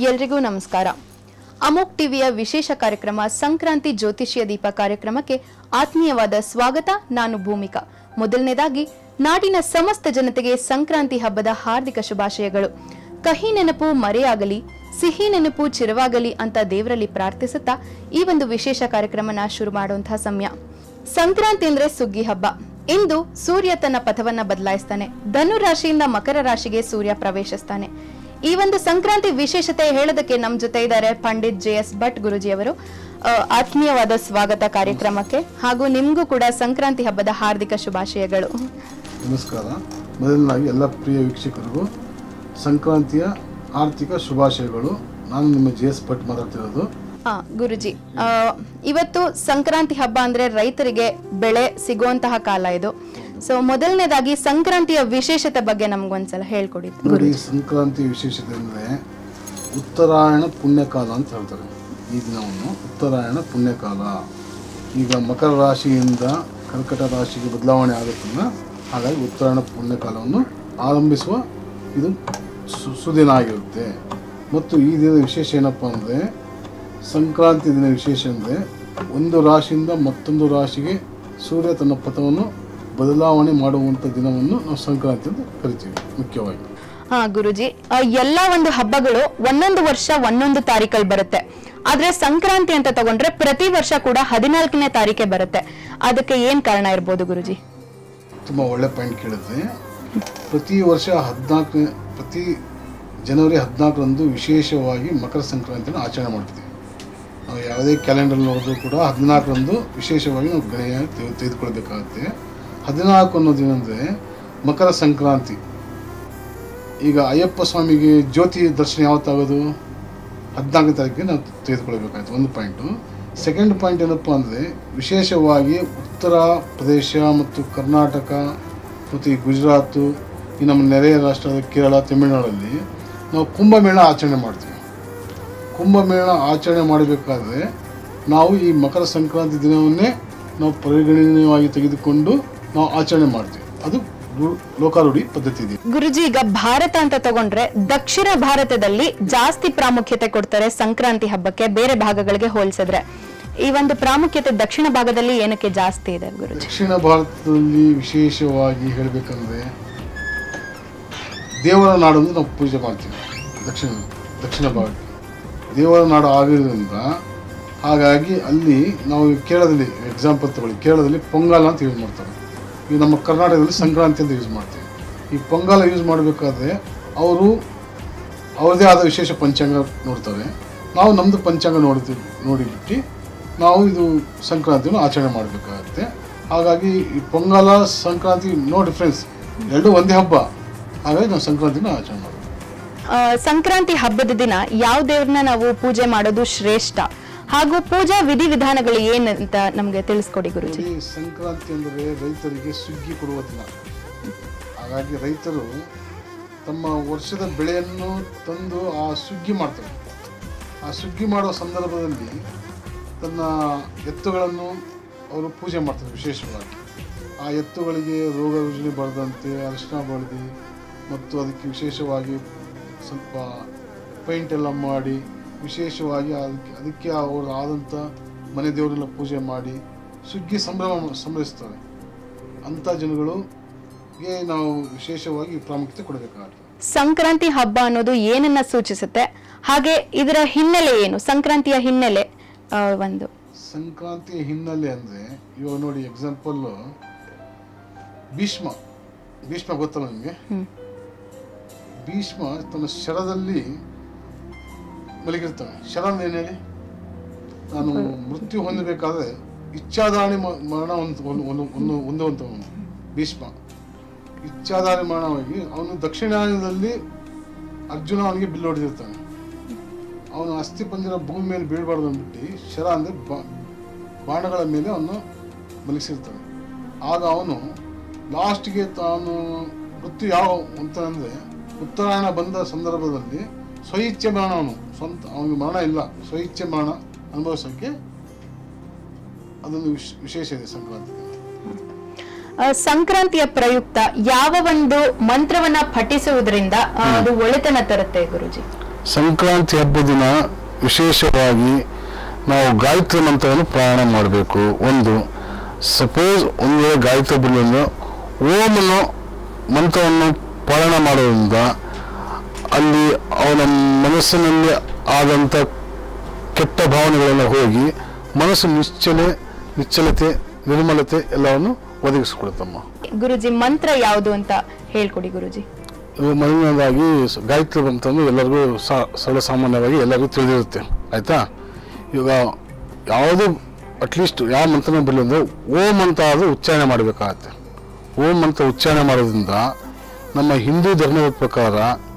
ಎಲ್ರಿಗೂ ನಮಸ್ಕಾರ ಅಮೋಕ್ ಟಿವಿಯ ವಿಶೇಷ ಕಾರ್ಯಕ್ರಮ ಸಂಕ್ರಾಂತಿ ಜ್ಯೋತಿಷ್ಯ ದೀಪ ಕಾರ್ಯಕ್ರಮಕ್ಕೆ ಆತ್ಮೀಯವಾದ ಸ್ವಾಗತ ನಾನು ಭೂಮಿಕಾ ಮೊದಲನೇದಾಗಿ ನಾಡಿನ ಸಮಸ್ತ ಜನತೆಗೆ ಸಂಕ್ರಾಂತಿ ಹಬ್ಬದ ಹಾರ್ದಿಕ ಶುಭಾಶಯಗಳು ಕಹಿ ನೆನಪು ಮರೆಯಾಗಲಿ ಸಿಹಿ ನೆನಪು ಚಿರವಾಗಲಿ ಅಂತ ದೇವರಲ್ಲಿ ಪ್ರಾರ್ಥಿಸುತ್ತಾ ಈ ಒಂದು ವಿಶೇಷ ಕಾರ್ಯಕ್ರಮನ ಶುರು ಮಾಡುವಂತಹ ಸಮಯ ಸಂಕ್ರಾಂತಿ ಅಂದ್ರೆ ಸುಗ್ಗಿ ಹಬ್ಬ ಇಂದು ಸೂರ್ಯ ತನ್ನ ಪಥವನ್ನ ಬದಲಾಯಿಸ್ತಾನೆ ಧನು ರಾಶಿಯಿಂದ ಮಕರ ರಾಶಿಗೆ ಸೂರ್ಯ ಪ್ರವೇಶಿಸ್ತಾನೆ ಈ ಒಂದು ಸಂಕ್ರಾಂತಿ ವಿಶೇಷತೆ ಹೇಳೋದಕ್ಕೆ ನಮ್ ಜೊತೆ ಇದ್ದಾರೆ ಪಂಡಿತ್ ಜೆ ಎಸ್ ಭಟ್ ಗುರುಜಿ ಅವರು ಆ, ಆತ್ಮೀಯವಾದ ಸ್ವಾಗತ ಕಾರ್ಯಕ್ರಮಕ್ಕೆ ಹಾಗೂ ನಿಮ್ಗೂ ಕೂಡ ಸಂಕ್ರಾಂತಿ ಹಬ್ಬದ ಹಾರ್ದಿಕ ಶುಭಾಶಯಗಳು ನಮಸ್ಕಾರ ಮೊದಲನಾಗಿ ಎಲ್ಲ ಪ್ರಿಯ ವೀಕ್ಷಕರಿಗೂ ಸಂಕ್ರಾಂತಿಯ ಆರ್ಥಿಕ ಶುಭಾಶಯಗಳು ನಾನು ನಿಮ್ಮ ಜೆ ಎಸ್ ಭಟ್ ಮಾತಾಡ್ತಿರೋದು ಹಾ ಗುರುಜಿ ಆ, ಇವತ್ತು ಸಂಕ್ರಾಂತಿ ಹಬ್ಬ ಅಂದ್ರೆ ರೈತರಿಗೆ ಬೆಳೆ ಸಿಗುವಂತಹ ಕಾಲ ಇದು ಸೊ ಮೊದಲನೇದಾಗಿ ಸಂಕ್ರಾಂತಿಯ ವಿಶೇಷತೆ ಬಗ್ಗೆ ನಮ್ಗೊಂದ್ಸಲ ಹೇಳ್ಕೊಡಿ ನೋಡಿ ಸಂಕ್ರಾಂತಿ ವಿಶೇಷತೆ ಅಂದರೆ ಉತ್ತರಾಯಣ ಪುಣ್ಯಕಾಲ ಅಂತ ಹೇಳ್ತಾರೆ ಈ ದಿನವನ್ನು ಉತ್ತರಾಯಣ ಪುಣ್ಯಕಾಲ ಈಗ ಮಕರ ರಾಶಿಯಿಂದ ಕರ್ಕಟ ರಾಶಿಗೆ ಬದಲಾವಣೆ ಆಗುತ್ತಲ್ಲ ಹಾಗಾಗಿ ಉತ್ತರಾಯಣ ಪುಣ್ಯಕಾಲವನ್ನು ಆರಂಭಿಸುವ ಇದು ಸು ಸುದಿನ ಆಗಿರುತ್ತೆ ಮತ್ತು ಈ ದಿನದ ವಿಶೇಷ ಏನಪ್ಪ ಅಂದರೆ ಸಂಕ್ರಾಂತಿ ದಿನ ವಿಶೇಷ ಅಂದರೆ ಒಂದು ರಾಶಿಯಿಂದ ಮತ್ತೊಂದು ರಾಶಿಗೆ ಸೂರ್ಯ ತನ್ನ ಪಥವನ್ನು ಬದಲಾವಣೆ ಮಾಡುವಂಥ ದಿನವನ್ನು ನಾವು ಸಂಕ್ರಾಂತಿ ಅಂತ ಕರಿತೀವಿ ಮುಖ್ಯವಾಗಿ ಹಾ ಗುರುಜಿ ಆ, ಎಲ್ಲಾ ಒಂದು ಹಬ್ಬಗಳು ಒಂದೊಂದು ವರ್ಷ ಒಂದೊಂದು ತಾರೀಕಲ್ಲಿ ಬರುತ್ತೆ ಆದ್ರೆ ಸಂಕ್ರಾಂತಿ ಅಂತ ತಗೊಂಡ್ರೆ ಪ್ರತಿ ವರ್ಷ ಕೂಡ ಹದಿನಾಲ್ಕನೇ ತಾರೀಕೆ ಬರುತ್ತೆ ಅದಕ್ಕೆ ಏನ್ ಕಾರಣ ಇರ್ಬೋದು ಗುರುಜಿ ತುಂಬ ಒಳ್ಳೆ ಪಾಯಿಂಟ್ ಕೇಳಿದ್ರೆ ಪ್ರತಿ ವರ್ಷ ಹದಿನಾಲ್ಕು ಪ್ರತಿ ಜನವರಿ ಹದಿನಾಲ್ಕರಂದು ವಿಶೇಷವಾಗಿ ಮಕರ ಸಂಕ್ರಾಂತಿಯನ್ನು ಆಚರಣೆ ಮಾಡ್ತೀವಿ ನಾವು ಯಾವುದೇ ಕ್ಯಾಲೆಂಡರ್ ನೋಡಿದ್ರು ಕೂಡ ಹದಿನಾಲ್ಕರಂದು ವಿಶೇಷವಾಗಿ ನಾವು ಗಣೆಯ ತೆಗೆ- ತೆಗೆದುಕೊಳ್ಬೇಕಾಗುತ್ತೆ ಹದಿನಾಲ್ಕು ಅನ್ನೋದು ಅಂದರೆ ಮಕರ ಸಂಕ್ರಾಂತಿ ಈಗ ಅಯ್ಯಪ್ಪ ಸ್ವಾಮಿಗೆ ಜ್ಯೋತಿ ದರ್ಶನ ಯಾವತ್ತಾಗೋದು ಹದಿನಾಲ್ಕನೇ ತಾರೀಕಿಗೆ ನಾವು ತೆಗೆದುಕೊಳ್ಬೇಕಾಯ್ತು ಒಂದು ಪಾಯಿಂಟು ಸೆಕೆಂಡ್ ಪಾಯಿಂಟ್ ಏನಪ್ಪ ಅಂದರೆ ವಿಶೇಷವಾಗಿ ಉತ್ತರ ಪ್ರದೇಶ ಮತ್ತು ಕರ್ನಾಟಕ ಮತ್ತು ಈ ಗುಜರಾತು ಈ ನಮ್ಮ ನೆರೆಯ ರಾಷ್ಟ್ರದ ಕೇರಳ ತಮಿಳುನಾಡಲ್ಲಿ ನಾವು ಕುಂಭಮೇಳ ಆಚರಣೆ ಮಾಡ್ತೀವಿ ಕುಂಭಮೇಳ ಆಚರಣೆ ಮಾಡಬೇಕಾದ್ರೆ ನಾವು ಈ ಮಕರ ಸಂಕ್ರಾಂತಿ ದಿನವನ್ನೇ ನಾವು ಪರಿಗಣನೀಯವಾಗಿ ತೆಗೆದುಕೊಂಡು ನಾವು ಆಚರಣೆ ಮಾಡ್ತೀವಿ ಅದು ರು- ಲೋಕಾರೂಢಿ ಪದ್ಧತಿ ಇದೆ ಗುರುಜಿ ಈಗ ಭಾರತ ಅಂತ ತಗೊಂಡ್ರೆ ದಕ್ಷಿಣ ಭಾರತದಲ್ಲಿ ಜಾಸ್ತಿ ಪ್ರಾಮುಖ್ಯತೆ ಕೊಡ್ತಾರೆ ಸಂಕ್ರಾಂತಿ ಹಬ್ಬಕ್ಕೆ ಬೇರೆ ಭಾಗಗಳಿಗೆ ಹೋಲಿಸಿದ್ರೆ ಈ ಒಂದು ಪ್ರಾಮುಖ್ಯತೆ ದಕ್ಷಿಣ ಭಾಗದಲ್ಲಿ ಏನಕ್ಕೆ ಜಾಸ್ತಿ ಇದೆ ಗುರುಜಿ ದಕ್ಷಿಣ ಭಾರತದಲ್ಲಿ ವಿಶೇಷವಾಗಿ ಹೇಳಬೇಕಂದ್ರೆ ದೇವರ ನಾಡು ಅಂತ ನಾವು ಪೂಜೆ ಮಾಡ್ತೀವಿ ದಕ್ಷಿಣ ದಕ್ಷಿಣ ಭಾಗಕ್ಕೆ ದೇವರ ನಾಡು ಆಗಿರೋದ್ರಿಂದ ಹಾಗಾಗಿ ಅಲ್ಲಿ ನಾವು ಈ ಕೇರಳದಲ್ಲಿ ಎಕ್ಸಾಂಪಲ್ ತಗೊಳ್ಳಿ ಕೇರಳದಲ್ಲಿ ಪೊಂಗಲ್ ಅಂತ ಯೂಸ್ ಮಾಡ್ತಾರೆ ಈಗ ನಮ್ಮ ಕರ್ನಾಟಕದಲ್ಲಿ ಸಂಕ್ರಾಂತಿ ಅಂತ ಯೂಸ್ ಮಾಡ್ತೀವಿ ಈ ಪೊಂಗಲ್ ಯೂಸ್ ಮಾಡಬೇಕಾದ್ರೆ ಅವರು ಅವ್ರದ್ದೇ ಆದ ವಿಶೇಷ ಪಂಚಾಂಗ ನೋಡ್ತಾರೆ ನಾವು ನಮ್ಮದು ಪಂಚಾಂಗ ನೋಡ್ತೀವಿ ನೋಡಿಬಿಟ್ಟು ನಾವು ಇದು ಸಂಕ್ರಾಂತಿಯನ್ನು ಆಚರಣೆ ಮಾಡಬೇಕಾಗತ್ತೆ ಹಾಗಾಗಿ ಈ ಪೊಂಗಲ ಸಂಕ್ರಾಂತಿ ನೋ ಡಿಫ್ರೆನ್ಸ್ ಎರಡೂ ಒಂದೇ ಹಬ್ಬ ಹಾಗಾಗಿ ನಾವು ಸಂಕ್ರಾಂತಿನ ಆಚರಣೆ ಮಾಡ್ತೀವಿ ಆ, ಸಂಕ್ರಾಂತಿ ಹಬ್ಬದ ದಿನ ಯಾವ ದೇವ್ರನ್ನ ನಾವು ಪೂಜೆ ಮಾಡೋದು ಶ್ರೇಷ್ಠ ಹಾಗೂ ಪೂಜಾ ವಿಧಿವಿಧಾನಗಳು ಏನಂತ ನಮ್ಗೆ ತಿಳಿಸ್ಕೊಡಿ ಗುರುಜಿ ಈ ಸಂಕ್ರಾಂತಿ ಅಂದರೆ ರೈತರಿಗೆ ಸುಗ್ಗಿ ಕೊಡುವ ದಿನ ಹಾಗಾಗಿ ರೈತರು ತಮ್ಮ ವರ್ಷದ ಬೆಳೆಯನ್ನು ತಂದು ಆ ಸುಗ್ಗಿ ಮಾಡ್ತಾರೆ ಆ ಸುಗ್ಗಿ ಮಾಡೋ ಸಂದರ್ಭದಲ್ಲಿ ತನ್ನ ಎತ್ತುಗಳನ್ನು ಅವರು ಪೂಜೆ ಮಾಡ್ತಾರೆ ವಿಶೇಷವಾಗಿ ಆ ಎತ್ತುಗಳಿಗೆ ರೋಗ ರುಜಿನ ಬರದಂತೆ ಅರಿಶಿನ ಬಳ್ದು ಮತ್ತು ಅದಕ್ಕೆ ವಿಶೇಷವಾಗಿ ಸ್ವಲ್ಪ ಪೈಂಟ್ ಎಲ್ಲ ಮಾಡಿ ವಿಶೇಷವಾಗಿ ಅದಕ್ಕೆ ಅದಕ್ಕೆ ಅವರು ಆದಂಥ ಮನೆ ದೇವರೆಲ್ಲ ಪೂಜೆ ಮಾಡಿ ಸುಗ್ಗಿ ಸಂಭ್ರಮ ಸಂಭ್ರಮಿಸ್ತಾರೆ ಅಂಥ ಜನಗಳಿಗೆ ನಾವು ವಿಶೇಷವಾಗಿ ಪ್ರಾಮುಖ್ಯತೆ ಕೊಡಬೇಕಾಗುತ್ತೆ ಸಂಕ್ರಾಂತಿ ಹಬ್ಬ ಅನ್ನೋದು ಏನನ್ನ ಸೂಚಿಸುತ್ತೆ ಹಾಗೆ ಇದರ ಹಿನ್ನೆಲೆ ಏನು ಸಂಕ್ರಾಂತಿಯ ಹಿನ್ನೆಲೆ ಆ, ಒಂದು ಸಂಕ್ರಾಂತಿ ಹಿನ್ನೆಲೆ ಅಂದರೆ ಇವಾಗ ನೋಡಿ ಎಕ್ಸಾಂಪಲ್ ಭೀಷ್ಮ ಭೀಷ್ಮ ಗೊತ್ತಲ್ಲ ನಿಮಗೆ ಹ್ಮ್. ಭೀಷ್ಮ ತನ್ನ ಶರದಲ್ಲಿ ಮಲಗಿರ್ತಾನೆ ಶರ ಅಂದ್ರೆ ಏನು ಹೇಳಿ ನಾನು ಮೃತ್ಯು ಹೊಂದಬೇಕಾದ್ರೆ ಇಚ್ಛಾಧಾರಣಿ ಮ- ಮರಣ ಒಂದು ಒಂದು ಒಂದು ಒಂದು ಹೊಂದುವಂಥವನು ಭೀಷ್ಮ ಇಚ್ಛಾಧಾರಣಿ ಮರಣವಾಗಿ ಅವನು ದಕ್ಷಿಣಾಯನದಲ್ಲಿ ಅರ್ಜುನ ಅವನಿಗೆ ಬಿಲ್ಲು ಹೊಡೆದಿರ್ತಾನೆ ಅವನು ಅಸ್ಥಿ ಪಂಜರ ಭೂಮಿ ಮೇಲೆ ಬೀಳಬಾರ್ದು ಅಂದ್ಬಿಟ್ಟು ಶರ ಅಂದರೆ ಬಾಣಗಳ ಮೇಲೆ ಅವನು ಮಲಗಿಸಿರ್ತಾನೆ ಆಗ ಅವನು ಲಾಸ್ಟ್ಗೆ ತಾನು ಮೃತ್ಯು ಯಾವ ಅಂತ ಅಂದರೆ ಉತ್ತರಾಯಣ ಬಂದ ಸಂದರ್ಭದಲ್ಲಿ ಸ್ವಇಚ್ಛೆ ಮರಣ ಅವನು ಸ್ವಂತ ಅವನಿಗೆ ಮರಣ ಇಲ್ಲ ಸ್ವಇಚ್ಛೆ ಮರಣ ಅನುಭವಿಸೋಕ್ಕೆ ಅದೊಂದು ವಿಶ್- ವಿಶೇಷ ಇದೆ ಸಂಕ್ರಾಂತಿ ಆ, ಸಂಕ್ರಾಂತಿಯ ಪ್ರಯುಕ್ತ ಯಾವ ಒಂದು ಮಂತ್ರವನ್ನ ಪಠಿಸುವುದರಿಂದ ಆ, ಅದು ಒಳಿತನ ತರುತ್ತೆ ಗುರುಜಿ ಸಂಕ್ರಾಂತಿ ಹಬ್ಬದ ದಿನ ವಿಶೇಷವಾಗಿ ನಾವು ಗಾಯತ್ರಿ ಮಂತ್ರವನ್ನು ಪ್ರಾರಂಭ ಮಾಡಬೇಕು ಒಂದು ಸಪೋಸ್ ಒಂದು ವೇಳೆ ಗಾಯತ್ರಿ ಬರಲಿಲ್ಲ ಓಮನ್ನು ಮಂತ್ರವನ್ನು ಪಾಲನ ಮಾಡೋದ್ರಿಂದ ಅಲ್ಲಿ ಅವನ ಮನಸ್ಸಿನಲ್ಲಿ ಆದಂಥ ಕೆಟ್ಟ ಭಾವನೆಗಳೆಲ್ಲ ಹೋಗಿ ಮನಸ್ಸು ನಿಶ್ಚಲೆ ನಿಶ್ಚಲತೆ ನಿರ್ಮಲತೆ ಎಲ್ಲವನ್ನು ಒದಗಿಸಿಕೊಡುತ್ತಮ್ಮ ಗುರುಜಿ ಮಂತ್ರ ಯಾವುದು ಅಂತ ಹೇಳ್ಕೊಡಿ ಗುರುಜಿ ಇದು ಮೊದಲನೇದಾಗಿ ಸ- ಗಾಯತ್ರಿ ಮಂತ್ರನು ಎಲ್ಲರಿಗೂ ಸಾ- ಸರ್ವ ಸಾಮಾನ್ಯವಾಗಿ ಎಲ್ಲರಿಗೂ ತಿಳಿದಿರುತ್ತೆ ಆಯ್ತಾ ಈಗ ಯಾವುದೇ ಅಟ್ಲೀಸ್ಟ್ ಯಾವ ಮಂತ್ರನೇ ಬರಲಿ ಅಂದರೆ ಓಂ ಅಂತ ಅದು ಉಚ್ಚಾರಣೆ ಮಾಡಬೇಕಾಗತ್ತೆ ಓಂ ಅಂತ ಉಚ್ಚಾರಣೆ ಮಾಡೋದ್ರಿಂದ ನಮ್ಮ ಹಿಂದೂ ಧರ್ಮದ ಪ್ರಕಾರ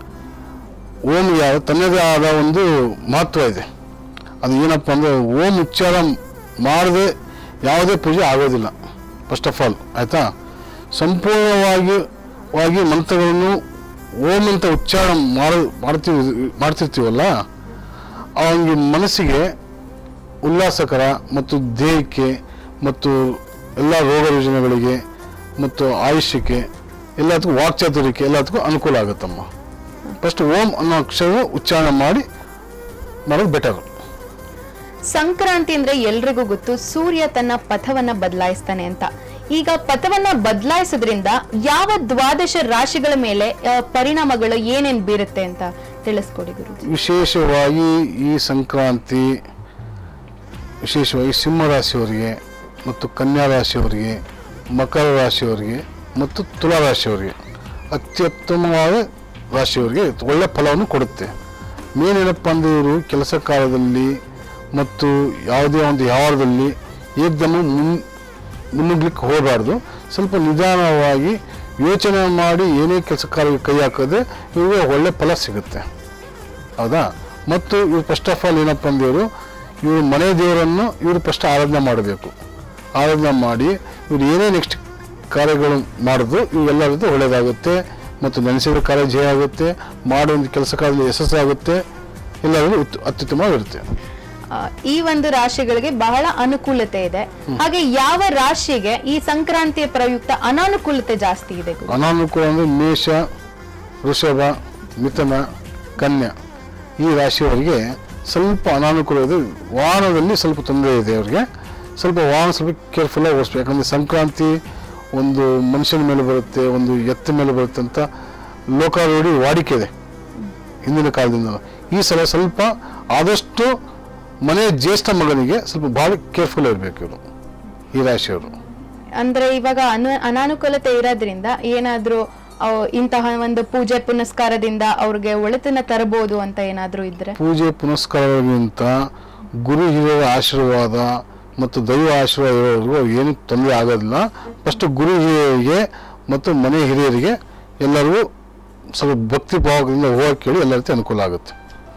ಓಂ ಯಾವ ತನ್ನದೇ ಆದ ಒಂದು ಮಹತ್ವ ಇದೆ ಅದು ಏನಪ್ಪ ಅಂದರೆ ಓಂ ಉಚ್ಚಾರ ಮಾಡದೆ ಯಾವುದೇ ಪೂಜೆ ಆಗೋದಿಲ್ಲ ಫಸ್ಟ್ ಆಫ್ ಆಲ್ ಆಯಿತಾ ಸಂಪೂರ್ಣವಾಗಿ ವಾಗಿ ಮಂತ್ರಗಳನ್ನು ಓಂ ಅಂತ ಉಚ್ಚಾರ ಮಾಡ ಮಾಡ್ತೀವಿ ಮಾಡ್ತಿರ್ತೀವಲ್ಲ ಅವನಿಗೆ ಮನಸ್ಸಿಗೆ ಉಲ್ಲಾಸಕರ ಮತ್ತು ದೇಹಕ್ಕೆ ಮತ್ತು ಎಲ್ಲ ರೋಗ ರುಜಿನಗಳಿಗೆ ಮತ್ತು ಆಯುಷ್ಯಕ್ಕೆ ಎಲ್ಲದಕ್ಕೂ ವಾಕ್ಚಾತುರ್ಯಕ್ಕೆ ಎಲ್ಲದಕ್ಕೂ ಅನುಕೂಲ ಆಗುತ್ತಮ್ಮ ಫಸ್ಟ್ ಓಂ ಅನ್ನೋ ಅಕ್ಷರ ಉಚ್ಚಾರಣೆ ಮಾಡಿ ಮಾಡೋದು ಬೆಟರ್ ಸಂಕ್ರಾಂತಿ ಅಂದ್ರೆ ಎಲ್ರಿಗೂ ಗೊತ್ತು ಸೂರ್ಯ ತನ್ನ ಪಥವನ್ನ ಬದಲಾಯಿಸ್ತಾನೆ ಅಂತ ಈಗ ಪಥವನ್ನ ಬದಲಾಯಿಸೋದ್ರಿಂದ ಯಾವ ದ್ವಾದಶ ರಾಶಿಗಳ ಮೇಲೆ ಆ, ಪರಿಣಾಮಗಳು ಏನೇನ್ ಬೀರುತ್ತೆ ಅಂತ ತಿಳಿಸ್ಕೊಡಿ ಗುರುಜಿ ವಿಶೇಷವಾಗಿ ಈ ಸಂಕ್ರಾಂತಿ ವಿಶೇಷವಾಗಿ ಸಿಂಹ ರಾಶಿಯವರಿಗೆ ಮತ್ತು ಕನ್ಯಾ ರಾಶಿಯವರಿಗೆ ಮಕರ ರಾಶಿಯವರಿಗೆ ಮತ್ತು ತುಲಾ ರಾಶಿಯವರಿಗೆ ಅತ್ಯುತ್ತಮವಾದ ರಾಶಿಯವರಿಗೆ ಒಳ್ಳೆ ಫಲವನ್ನು ಕೊಡುತ್ತೆ ಮೇನ್ ಏನಪ್ಪ ಅಂದ್ರೆ ಇವರು ಕೆಲಸ ಕಾಲದಲ್ಲಿ ಮತ್ತು ಯಾವುದೇ ಒಂದು ವ್ಯವಹಾರದಲ್ಲಿ ಏಕ್ದಮ್ ಮುನ್ ಮುನ್ನುಗ್ಲಿಕ್ಕೆ ಹೋಗಬಾರ್ದು ಸ್ವಲ್ಪ ನಿಧಾನವಾಗಿ ಯೋಚನೆ ಮಾಡಿ ಏನೇ ಕೆಲಸ ಕಾರ್ಯಕ್ಕೆ ಕೈ ಹಾಕಿದ್ರೆ ಇವ್ರಿಗೆ ಒಳ್ಳೆ ಫಲ ಸಿಗುತ್ತೆ ಹೌದಾ ಮತ್ತು ಇವ್ರು ಫಸ್ಟ್ ಆಫ್ ಆಲ್ ಏನಪ್ಪ ಅಂದಿವರು ಇವರು ಮನೆ ದೇವರನ್ನು ಇವರು ಫಸ್ಟ್ ಆರಾಧನೆ ಮಾಡಬೇಕು ಆರಾಧನೆ ಮಾಡಿ ಇವ್ರು ಏನೇ ನೆಕ್ಸ್ಟ್ ಕಾರ್ಯಗಳು ಮಾಡಿದ್ರು ಇವೆಲ್ಲ ರೀತಿ ಒಳ್ಳೆಯದಾಗುತ್ತೆ ಮತ್ತು ನೆನೆಸಿದ ಕಾರ್ಯ ಜಯ ಆಗುತ್ತೆ ಮಾಡೋ ಒಂದು ಕೆಲಸ ಕಾರ್ಯದಲ್ಲಿ ಯಶಸ್ಸಾಗುತ್ತೆ ಎಲ್ಲರಿಗೂ ಉತ್ ಅತ್ಯುತ್ತಮವಾಗಿರುತ್ತೆ ಆ, ಈ ಒಂದು ರಾಶಿಗಳಿಗೆ ಬಹಳ ಅನುಕೂಲತೆ ಇದೆ ಹಾಗೆ ಯಾವ ರಾಶಿಗೆ ಈ ಸಂಕ್ರಾಂತಿಯ ಪ್ರಯುಕ್ತ ಅನಾನುಕೂಲತೆ ಜಾಸ್ತಿ ಇದೆ ಗುರು ಅನಾನುಕೂಲ ಅಂದರೆ ಮೇಷ ವೃಷಭ ಮಿಥುನ ಕನ್ಯಾ ಈ ರಾಶಿಯವರಿಗೆ ಸ್ವಲ್ಪ ಅನಾನುಕೂಲ ಇದೆ ವಾಹನದಲ್ಲಿ ಸ್ವಲ್ಪ ತೊಂದರೆ ಇದೆ ಅವರಿಗೆ ಸ್ವಲ್ಪ ವಾಹನ ಸ್ವಲ್ಪ ಕೇರ್ಫುಲ್ಲಾಗಿ ಓಡಿಸ್ಬೇಕು ಯಾಕಂದರೆ ಸಂಕ್ರಾಂತಿ ಒಂದು ಮನುಷ್ಯನ ಮೇಲೆ ಬರುತ್ತೆ ಒಂದು ಎತ್ತ ಮೇಲೆ ಬರುತ್ತೆ ಅಂತ ಲೋಕಾರೂಢಿ ವಾಡಿಕೆ ಇದೆ ಹಿಂದಿನ ಕಾಲದಿಂದ ಈ ಸಲ ಸ್ವಲ್ಪ ಆದಷ್ಟು ಮನೆಯ ಜ್ಯೇಷ್ಠ ಮಗನಿಗೆ ಸ್ವಲ್ಪ ಭಾಳ ಕೇರ್ಫುಲ್ ಇರಬೇಕು ಇವರು ಈ ರಾಶಿಯವರು ಅಂದ್ರೆ ಇವಾಗ ಅನು ಅನಾನುಕೂಲತೆ ಇರೋದ್ರಿಂದ ಏನಾದ್ರೂ ಅವ್ ಇಂತಹ ಒಂದು ಪೂಜೆ ಪುನಸ್ಕಾರದಿಂದ ಅವ್ರಿಗೆ ಒಳಿತನ್ನ ತರಬಹುದು ಅಂತ ಏನಾದ್ರೂ ಇದ್ರೆ ಪೂಜೆ ಪುನಸ್ಕಾರಗಳಿಗಿಂತ ಗುರು ಹಿರಿಯರ ಆಶೀರ್ವಾದ ಮತ್ತು ದೈವ ಆಶೀರ್ವಾದ ಇರೋವರೆಗೂ ಏನು ತೊಂದರೆ ಆಗೋದಿಲ್ಲ ಫಸ್ಟ್ ಗುರು ಹಿರಿಯರಿಗೆ ಮತ್ತು ಮನೆ ಹಿರಿಯರಿಗೆ ಎಲ್ಲರಿಗೂ ಸ್ವಲ್ಪ ಭಕ್ತಿ ಭಾವದಿಂದ ಹೋಗಕ್ಕೆ ಹೇಳಿ ಎಲ್ಲ ರೀತಿ ಅನುಕೂಲ ಆಗುತ್ತೆ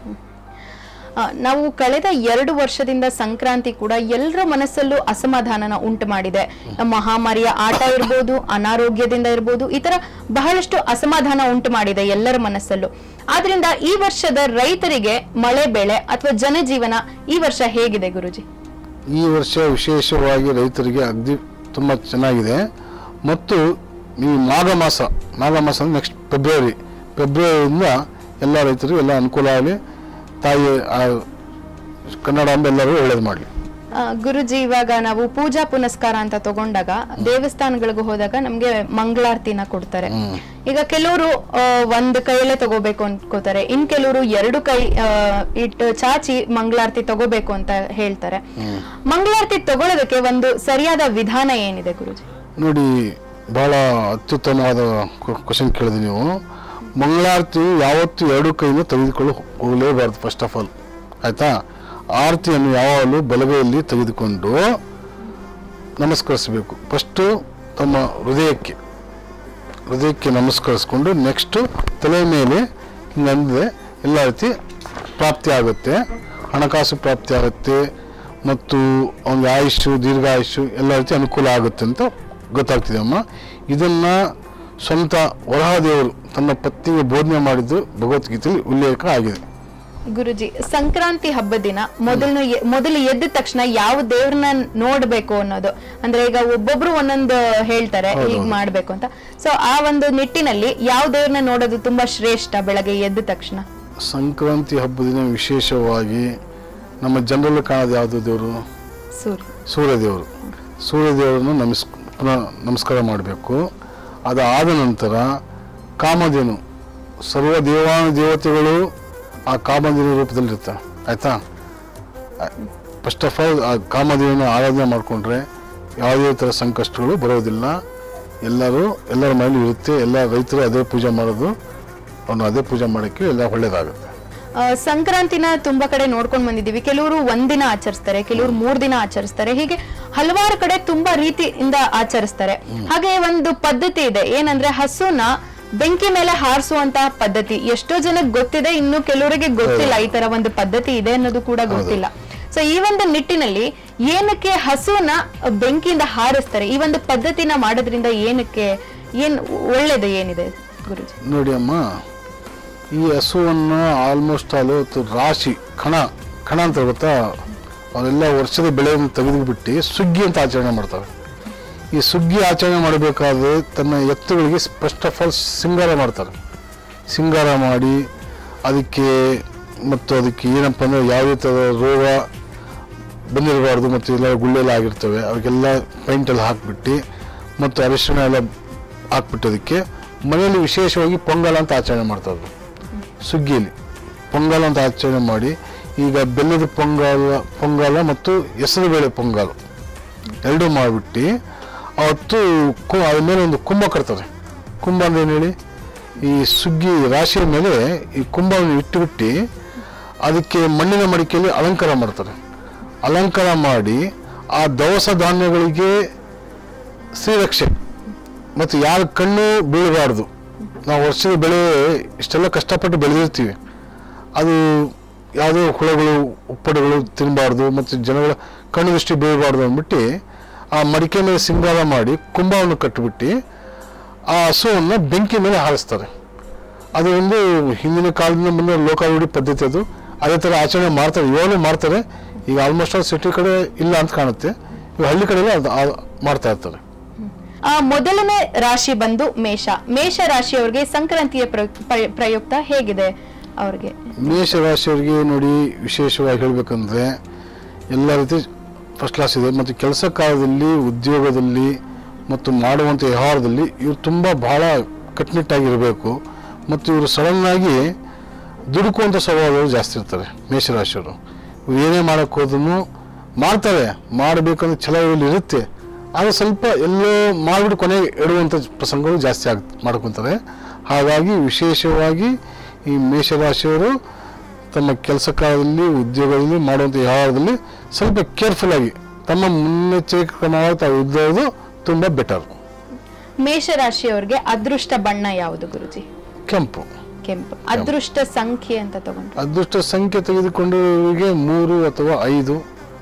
ಆ, ನಾವು ಕಳೆದ ಎರಡು ವರ್ಷದಿಂದ ಸಂಕ್ರಾಂತಿ ಕೂಡ ಎಲ್ಲರ ಮನಸ್ಸಲ್ಲೂ ಅಸಮಾಧಾನನ ಉಂಟು ಮಾಡಿದೆ ಮಹಾಮಾರಿಯ ಆಟ ಇರ್ಬೋದು ಅನಾರೋಗ್ಯದಿಂದ ಇರ್ಬೋದು ಈ ತರ ಬಹಳಷ್ಟು ಅಸಮಾಧಾನ ಉಂಟು ಮಾಡಿದೆ ಎಲ್ಲರ ಮನಸ್ಸಲ್ಲೂ ಆದ್ರಿಂದ ಈ ವರ್ಷದ ರೈತರಿಗೆ ಮಳೆ ಬೆಳೆ ಅಥವಾ ಜನಜೀವನ ಈ ವರ್ಷ ಹೇಗಿದೆ ಗುರುಜಿ ಈ ವರ್ಷ ವಿಶೇಷವಾಗಿ ರೈತರಿಗೆ ಅಗ್ದಿ ತುಂಬ ಚೆನ್ನಾಗಿದೆ ಮತ್ತು ಈ ಮಾಘ ಮಾಸ ಮಾಘ ಮಾಸ ಅಂದ್ರೆ ನೆಕ್ಸ್ಟ್ ಫೆಬ್ರವರಿ ಫೆಬ್ರವರಿಯಿಂದ ಎಲ್ಲ ರೈತರಿಗೂ ಎಲ್ಲ ಅನುಕೂಲ ಆಗಲಿ ತಾಯಿ ಆ ಕನ್ನಡಾಂಬ ಎಲ್ಲರೂ ಒಳ್ಳೇದು ಮಾಡಲಿ ಆ, ಗುರುಜಿ ಇವಾಗ ನಾವು ಪೂಜಾ ಪುನಸ್ಕಾರ ಅಂತ ತಗೊಂಡಾಗ ದೇವಸ್ಥಾನಗಳಿಗೆ ಹೋದಾಗ ನಮ್ಗೆ ಮಂಗಳಾರತಿನ ಕೊಡ್ತಾರೆ ಈಗ ಕೆಲವರು ಒಂದ್ ಕೈಯಲ್ಲೇ ತಗೋಬೇಕು ಅನ್ಕೋತಾರೆ ಇನ್ ಕೆಲವರು ಎರಡು ಕೈ ಆ, ಇಟ್ಟು ಚಾಚಿ ಮಂಗಳಾರತಿ ತಗೋಬೇಕು ಅಂತ ಹೇಳ್ತಾರೆ ಮಂಗಳಾರತಿ ತಗೊಳ್ಳೋದಕ್ಕೆ ಒಂದು ಸರಿಯಾದ ವಿಧಾನ ಏನಿದೆ ಗುರುಜಿ ನೋಡಿ ಭಾಳ ಅತ್ಯುತ್ತಮವಾದ ಕ್ವಶನ್ ಕೇಳಿದ್ರಿ ನೀವು ಮಂಗಳಾರತಿ ಯಾವತ್ತೂ ಎರಡು ಕೈಯಿಂದ ತೆಗೆದುಕೊಂಡು ಹೋಗಲೇಬಾರ್ದು ಫಸ್ಟ್ ಆಫ್ ಆಲ್ ಆಯ್ತಾ ಆರತಿಯನ್ನು ಯಾವಾಗಲೂ ಬಲಗೈಯಲ್ಲಿ ತೆಗೆದುಕೊಂಡು ನಮಸ್ಕರಿಸಬೇಕು ಫಸ್ಟು ತಮ್ಮ ಹೃದಯಕ್ಕೆ ಹೃದಯಕ್ಕೆ ನಮಸ್ಕರಿಸ್ಕೊಂಡು ನೆಕ್ಸ್ಟು ತಲೆ ಮೇಲೆ ಹಿಂಗಂದ್ರೆ ಎಲ್ಲ ರೀತಿ ಪ್ರಾಪ್ತಿ ಆಗುತ್ತೆ ಹಣಕಾಸು ಪ್ರಾಪ್ತಿ ಆಗುತ್ತೆ ಮತ್ತು ಅವನಿಗೆ ಆಯುಷು ದೀರ್ಘಾಯುಷು ಎಲ್ಲ ರೀತಿ ಅನುಕೂಲ ಆಗುತ್ತೆ ಅಂತ ಗೊತ್ತಾಗ್ತಿದೆ ಅಮ್ಮ ಇದನ್ನು ಸ್ವಂತ ವರಹದೇವರು ತನ್ನ ಪತ್ನಿಗೆ ಬೋಧನೆ ಮಾಡಿದ್ದು ಭಗವದ್ಗೀತೆಯಲ್ಲಿ ಉಲ್ಲೇಖ ಆಗಿದೆ ಗುರುಜಿ ಸಂಕ್ರಾಂತಿ ಹಬ್ಬದ ದಿನ ಮೊದಲು ಮೊದಲು ಎದ್ದ ತಕ್ಷಣ ಯಾವ ದೇವ್ರನ್ನ ನೋಡ್ಬೇಕು ಅನ್ನೋದು ಅಂದ್ರೆ ಈಗ ಒಬ್ಬೊಬ್ರು ಒಂದೊಂದು ಹೇಳ್ತಾರೆ ಹೀಗ್ ಮಾಡ್ಬೇಕು ಅಂತ ಸೊ ಆ ಒಂದು ನಿಟ್ಟಿನಲ್ಲಿ ಯಾವ ದೇವ್ರನ್ನ ನೋಡೋದು ತುಂಬಾ ಶ್ರೇಷ್ಠ ಬೆಳಗ್ಗೆ ಎದ್ದ ತಕ್ಷಣ ಸಂಕ್ರಾಂತಿ ಹಬ್ಬದ ದಿನ ವಿಶೇಷವಾಗಿ ನಮ್ಮ ಜನರಲ್ಲಿ ಕಾಣೋದು ಯಾವುದು ದೇವರು ಸೂರ್ಯ ಸೂರ್ಯದೇವರು ಸೂರ್ಯದೇವರನ್ನು ನಮಸ್ ಪುನಃ ನಮಸ್ಕಾರ ಮಾಡಬೇಕು ಅದಾದ ನಂತರ ಕಾಮಧೇನು ಸರ್ವ ದೇವಾನು ದೇವತೆಗಳು ಆ ಕಾಮಧೇನು ರೂಪದಲ್ಲಿರ್ತಾರೆ ಆಯಿತಾ ಫಸ್ಟ್ ಆಫ್ ಆಲ್ ಆ ಕಾಮಧೇವಿನ ಆರಾಧನೆ ಮಾಡಿಕೊಂಡ್ರೆ ಯಾವುದೇ ಥರ ಸಂಕಷ್ಟಗಳು ಬರೋದಿಲ್ಲ ಎಲ್ಲರೂ ಎಲ್ಲರ ಮನೇಲಿ ಇರುತ್ತೆ ಎಲ್ಲ ರೈತರು ಅದೇ ಪೂಜೆ ಮಾಡೋದು ಅವನು ಅದೇ ಪೂಜೆ ಮಾಡೋಕ್ಕೆ ಎಲ್ಲ ಒಳ್ಳೆಯದಾಗುತ್ತೆ ಆ, ಸಂಕ್ರಾಂತಿನ ತುಂಬಾ ಕಡೆ ನೋಡ್ಕೊಂಡ್ ಬಂದಿದೀವಿ ಕೆಲವರು ಒಂದಿನ ಆಚರಿಸ್ತಾರೆ ಕೆಲವರು ಮೂರ್ ದಿನ ಆಚರಿಸ್ತಾರೆ ಹೀಗೆ ಹಲವಾರು ಕಡೆ ತುಂಬಾ ರೀತಿಯಿಂದ ಆಚರಿಸ್ತಾರೆ ಹಾಗೆ ಒಂದು ಪದ್ಧತಿ ಇದೆ ಏನಂದ್ರೆ ಹಸುನ ಬೆಂಕಿ ಮೇಲೆ ಹಾರಿಸುವಂತ ಪದ್ಧತಿ ಎಷ್ಟೋ ಜನಕ್ಕೆ ಗೊತ್ತಿದೆ ಇನ್ನು ಕೆಲವರಿಗೆ ಗೊತ್ತಿಲ್ಲ ಈ ತರ ಒಂದು ಪದ್ಧತಿ ಇದೆ ಅನ್ನೋದು ಕೂಡ ಗೊತ್ತಿಲ್ಲ ಸೊ ಈ ಒಂದು ನಿಟ್ಟಿನಲ್ಲಿ ಏನಕ್ಕೆ ಹಸುನ ಬೆಂಕಿಯಿಂದ ಹಾರಿಸ್ತಾರೆ ಈ ಒಂದು ಪದ್ಧತಿನ ಮಾಡೋದ್ರಿಂದ ಏನಕ್ಕೆ ಏನ್ ಒಳ್ಳೇದು ಏನಿದೆ ಗುರುಜಿ ನೋಡಿ ಅಮ್ಮ ಈ ಹಸುವನ್ನು ಆಲ್ಮೋಸ್ಟ್ ಆಲ್ ಇವತ್ತು ರಾಶಿ ಕಣ ಕಣ ಅಂತ ಗೊತ್ತಾ ಅವರೆಲ್ಲ ವರ್ಷದ ಬೆಳೆಯನ್ನು ತೆಗೆದುಬಿಟ್ಟು ಸುಗ್ಗಿ ಅಂತ ಆಚರಣೆ ಮಾಡ್ತಾರೆ ಈ ಸುಗ್ಗಿ ಆಚರಣೆ ಮಾಡಬೇಕಾದ್ರೆ ತನ್ನ ಎತ್ತುಗಳಿಗೆ ಫಸ್ಟ್ ಆಫ್ ಆಲ್ ಸಿಂಗಾರ ಮಾಡ್ತಾರೆ ಸಿಂಗಾರ ಮಾಡಿ ಅದಕ್ಕೆ ಮತ್ತು ಅದಕ್ಕೆ ಏನಪ್ಪ ಅಂದರೆ ಯಾವುದೇ ಥರದ ರೋಗ ಬಂದಿರಬಾರ್ದು ಮತ್ತು ಎಲ್ಲ ಗುಳ್ಳೆಲ್ಲ ಆಗಿರ್ತವೆ ಅವಕ್ಕೆಲ್ಲ ಪೈಂಟೆಲ್ಲ ಹಾಕ್ಬಿಟ್ಟು ಮತ್ತು ಅರಿಶಿಣ ಎಲ್ಲ ಹಾಕ್ಬಿಟ್ಟು ಅದಕ್ಕೆ ಮನೆಯಲ್ಲಿ ವಿಶೇಷವಾಗಿ ಪೊಂಗಲ್ ಅಂತ ಆಚರಣೆ ಮಾಡ್ತಾರೆ ಸುಗ್ಗಿಯಲ್ಲಿ ಪೊಂಗಲ್ ಅಂತ ಆಚರಣೆ ಮಾಡಿ ಈಗ ಬೆಲ್ಲದ ಪೊಂಗಲ ಪೊಂಗಲ ಮತ್ತು ಹೆಸರು ಬೇಳೆ ಪೊಂಗಲ್ ಎರಡೂ ಮಾಡಿಬಿಟ್ಟು ಅವತ್ತು ಕು ಅದ್ರ ಮೇಲೆ ಒಂದು ಕುಂಭ ಕಟ್ತಾರೆ ಕುಂಭ ಅಂದ್ರೆ ಏನು ಹೇಳಿ ಈ ಸುಗ್ಗಿ ರಾಶಿಯ ಮೇಲೆ ಈ ಕುಂಭವನ್ನು ಇಟ್ಟುಬಿಟ್ಟು ಅದಕ್ಕೆ ಮಣ್ಣಿನ ಮಡಿಕೆಯಲ್ಲಿ ಅಲಂಕಾರ ಮಾಡ್ತಾರೆ ಅಲಂಕಾರ ಮಾಡಿ ಆ ದವಸ ಧಾನ್ಯಗಳಿಗೆ ಶ್ರೀರಕ್ಷೆ ಮತ್ತು ಯಾರ ಕಣ್ಣು ಬೀಳಬಾರ್ದು ನಾವು ವರ್ಷದ ಬೆಳೆ ಇಷ್ಟೆಲ್ಲ ಕಷ್ಟಪಟ್ಟು ಬೆಳೆದಿರ್ತೀವಿ ಅದು ಯಾವುದೋ ಹುಳಗಳು ಉಪ್ಪಡುಗಳು ತಿನ್ನಬಾರ್ದು ಮತ್ತು ಜನಗಳ ಕಣ್ಣು ದೃಷ್ಟಿ ಬೀಳಬಾರ್ದು ಅಂದ್ಬಿಟ್ಟು ಆ ಮಡಿಕೆ ಮೇಲೆ ಸಿಂಗಾರ ಮಾಡಿ ಕುಂಭವನ್ನು ಕಟ್ಟಿಬಿಟ್ಟು ಆ ಹಸುವನ್ನು ಬೆಂಕಿ ಮೇಲೆ ಹಾರಿಸ್ತಾರೆ ಅದು ಒಂದು ಹಿಂದಿನ ಕಾಲದಿಂದ ಬಂದ ಲೋಕಾರೂಢಿ ಪದ್ಧತಿ ಅದು ಅದೇ ಥರ ಆಚರಣೆ ಮಾಡ್ತಾರೆ ಇವಾಗಲೂ ಮಾಡ್ತಾರೆ ಈಗ ಆಲ್ಮೋಸ್ಟ್ ಆಲ್ ಸಿಟಿ ಕಡೆ ಇಲ್ಲ ಅಂತ ಕಾಣುತ್ತೆ ಈಗ ಹಳ್ಳಿ ಕಡೆಲ್ಲ ಅದು ಆ- ಮಾಡ್ತಾ ಇರ್ತಾರೆ ಆ ಮೊದಲನೇ ರಾಶಿ ಬಂದು ಮೇಷ ಮೇಷ ರಾಶಿಯವರಿಗೆ ಸಂಕ್ರಾಂತಿಯ ಪ್ರಯು- ಪ್ರಯ- ಪ್ರಯುಕ್ತ ಹೇಗಿದೆ ಅವ್ರಿಗೆ ಮೇಷ ರಾಶಿಯವರಿಗೆ ನೋಡಿ ವಿಶೇಷವಾಗಿ ಹೇಳಬೇಕಂದ್ರೆ ಎಲ್ಲ ರೀತಿ ಫಸ್ಟ್ ಕ್ಲಾಸ್ ಇದೆ ಮತ್ತು ಕೆಲಸ ಕಾರ್ಯದಲ್ಲಿ ಉದ್ಯೋಗದಲ್ಲಿ ಮತ್ತು ಮಾಡುವಂಥ ವ್ಯವಹಾರದಲ್ಲಿ ಇವರು ತುಂಬ ಬಹಳ ಕಟ್ಟುನಿಟ್ಟಾಗಿರಬೇಕು ಮತ್ತು ಇವರು ಸಡನ್ನಾಗಿ ದುಡುಕುವಂಥ ಸ್ವಭಾವಗಳು ಜಾಸ್ತಿ ಇರ್ತಾರೆ ಮೇಷರಾಶಿಯವರು ಇವ್ರು ಏನೇ ಮಾಡೋಕ್ಕೆ ಹೋದ್ರೂ ಮಾಡ್ತಾರೆ ಮಾಡಬೇಕಂದ್ರೆ ಛಲದಲ್ಲಿ ಇರುತ್ತೆ ಆದರೆ ಸ್ವಲ್ಪ ಎಲ್ಲೋ ಮಾಡಿಬಿಟ್ಟು ಕೊನೆಗೆ ಇಡುವಂಥ ಪ್ರಸಂಗಗಳು ಜಾಸ್ತಿ ಆಗ್ ಮಾಡ್ಕೊತಾರೆ ಹಾಗಾಗಿ ವಿಶೇಷವಾಗಿ ಈ ಮೇಷರಾಶಿಯವರು ತಮ್ಮ ಕೆಲಸ ಕಾರ್ಯದಲ್ಲಿ ಉದ್ಯೋಗದಲ್ಲಿ ಮಾಡುವಂಥ ವ್ಯವಹಾರದಲ್ಲಿ ಸ್ವಲ್ಪ ಕೇರ್ಫುಲ್ ಆಗಿ ತಮ್ಮ ಮುನ್ನೆಚ್ಚರಿಕೆ ಕ್ರಮವಾಗಿ ತಾವು ಇದ್ದೋದು ತುಂಬ ಬೆಟರ್ ಮೇಷ ರಾಶಿಯವರಿಗೆ ಅದೃಷ್ಟ ಬಣ್ಣ ಯಾವುದು ಗುರುಜಿ ಕೆಂಪು ಕೆಂಪು ಅದೃಷ್ಟ ಸಂಖ್ಯೆ ಅಂತ ತಗೊಂಡ್ರೆ ಅದೃಷ್ಟ ಸಂಖ್ಯೆ ತೆಗೆದುಕೊಂಡವರಿಗೆ ಮೂರು ಅಥವಾ ಐದು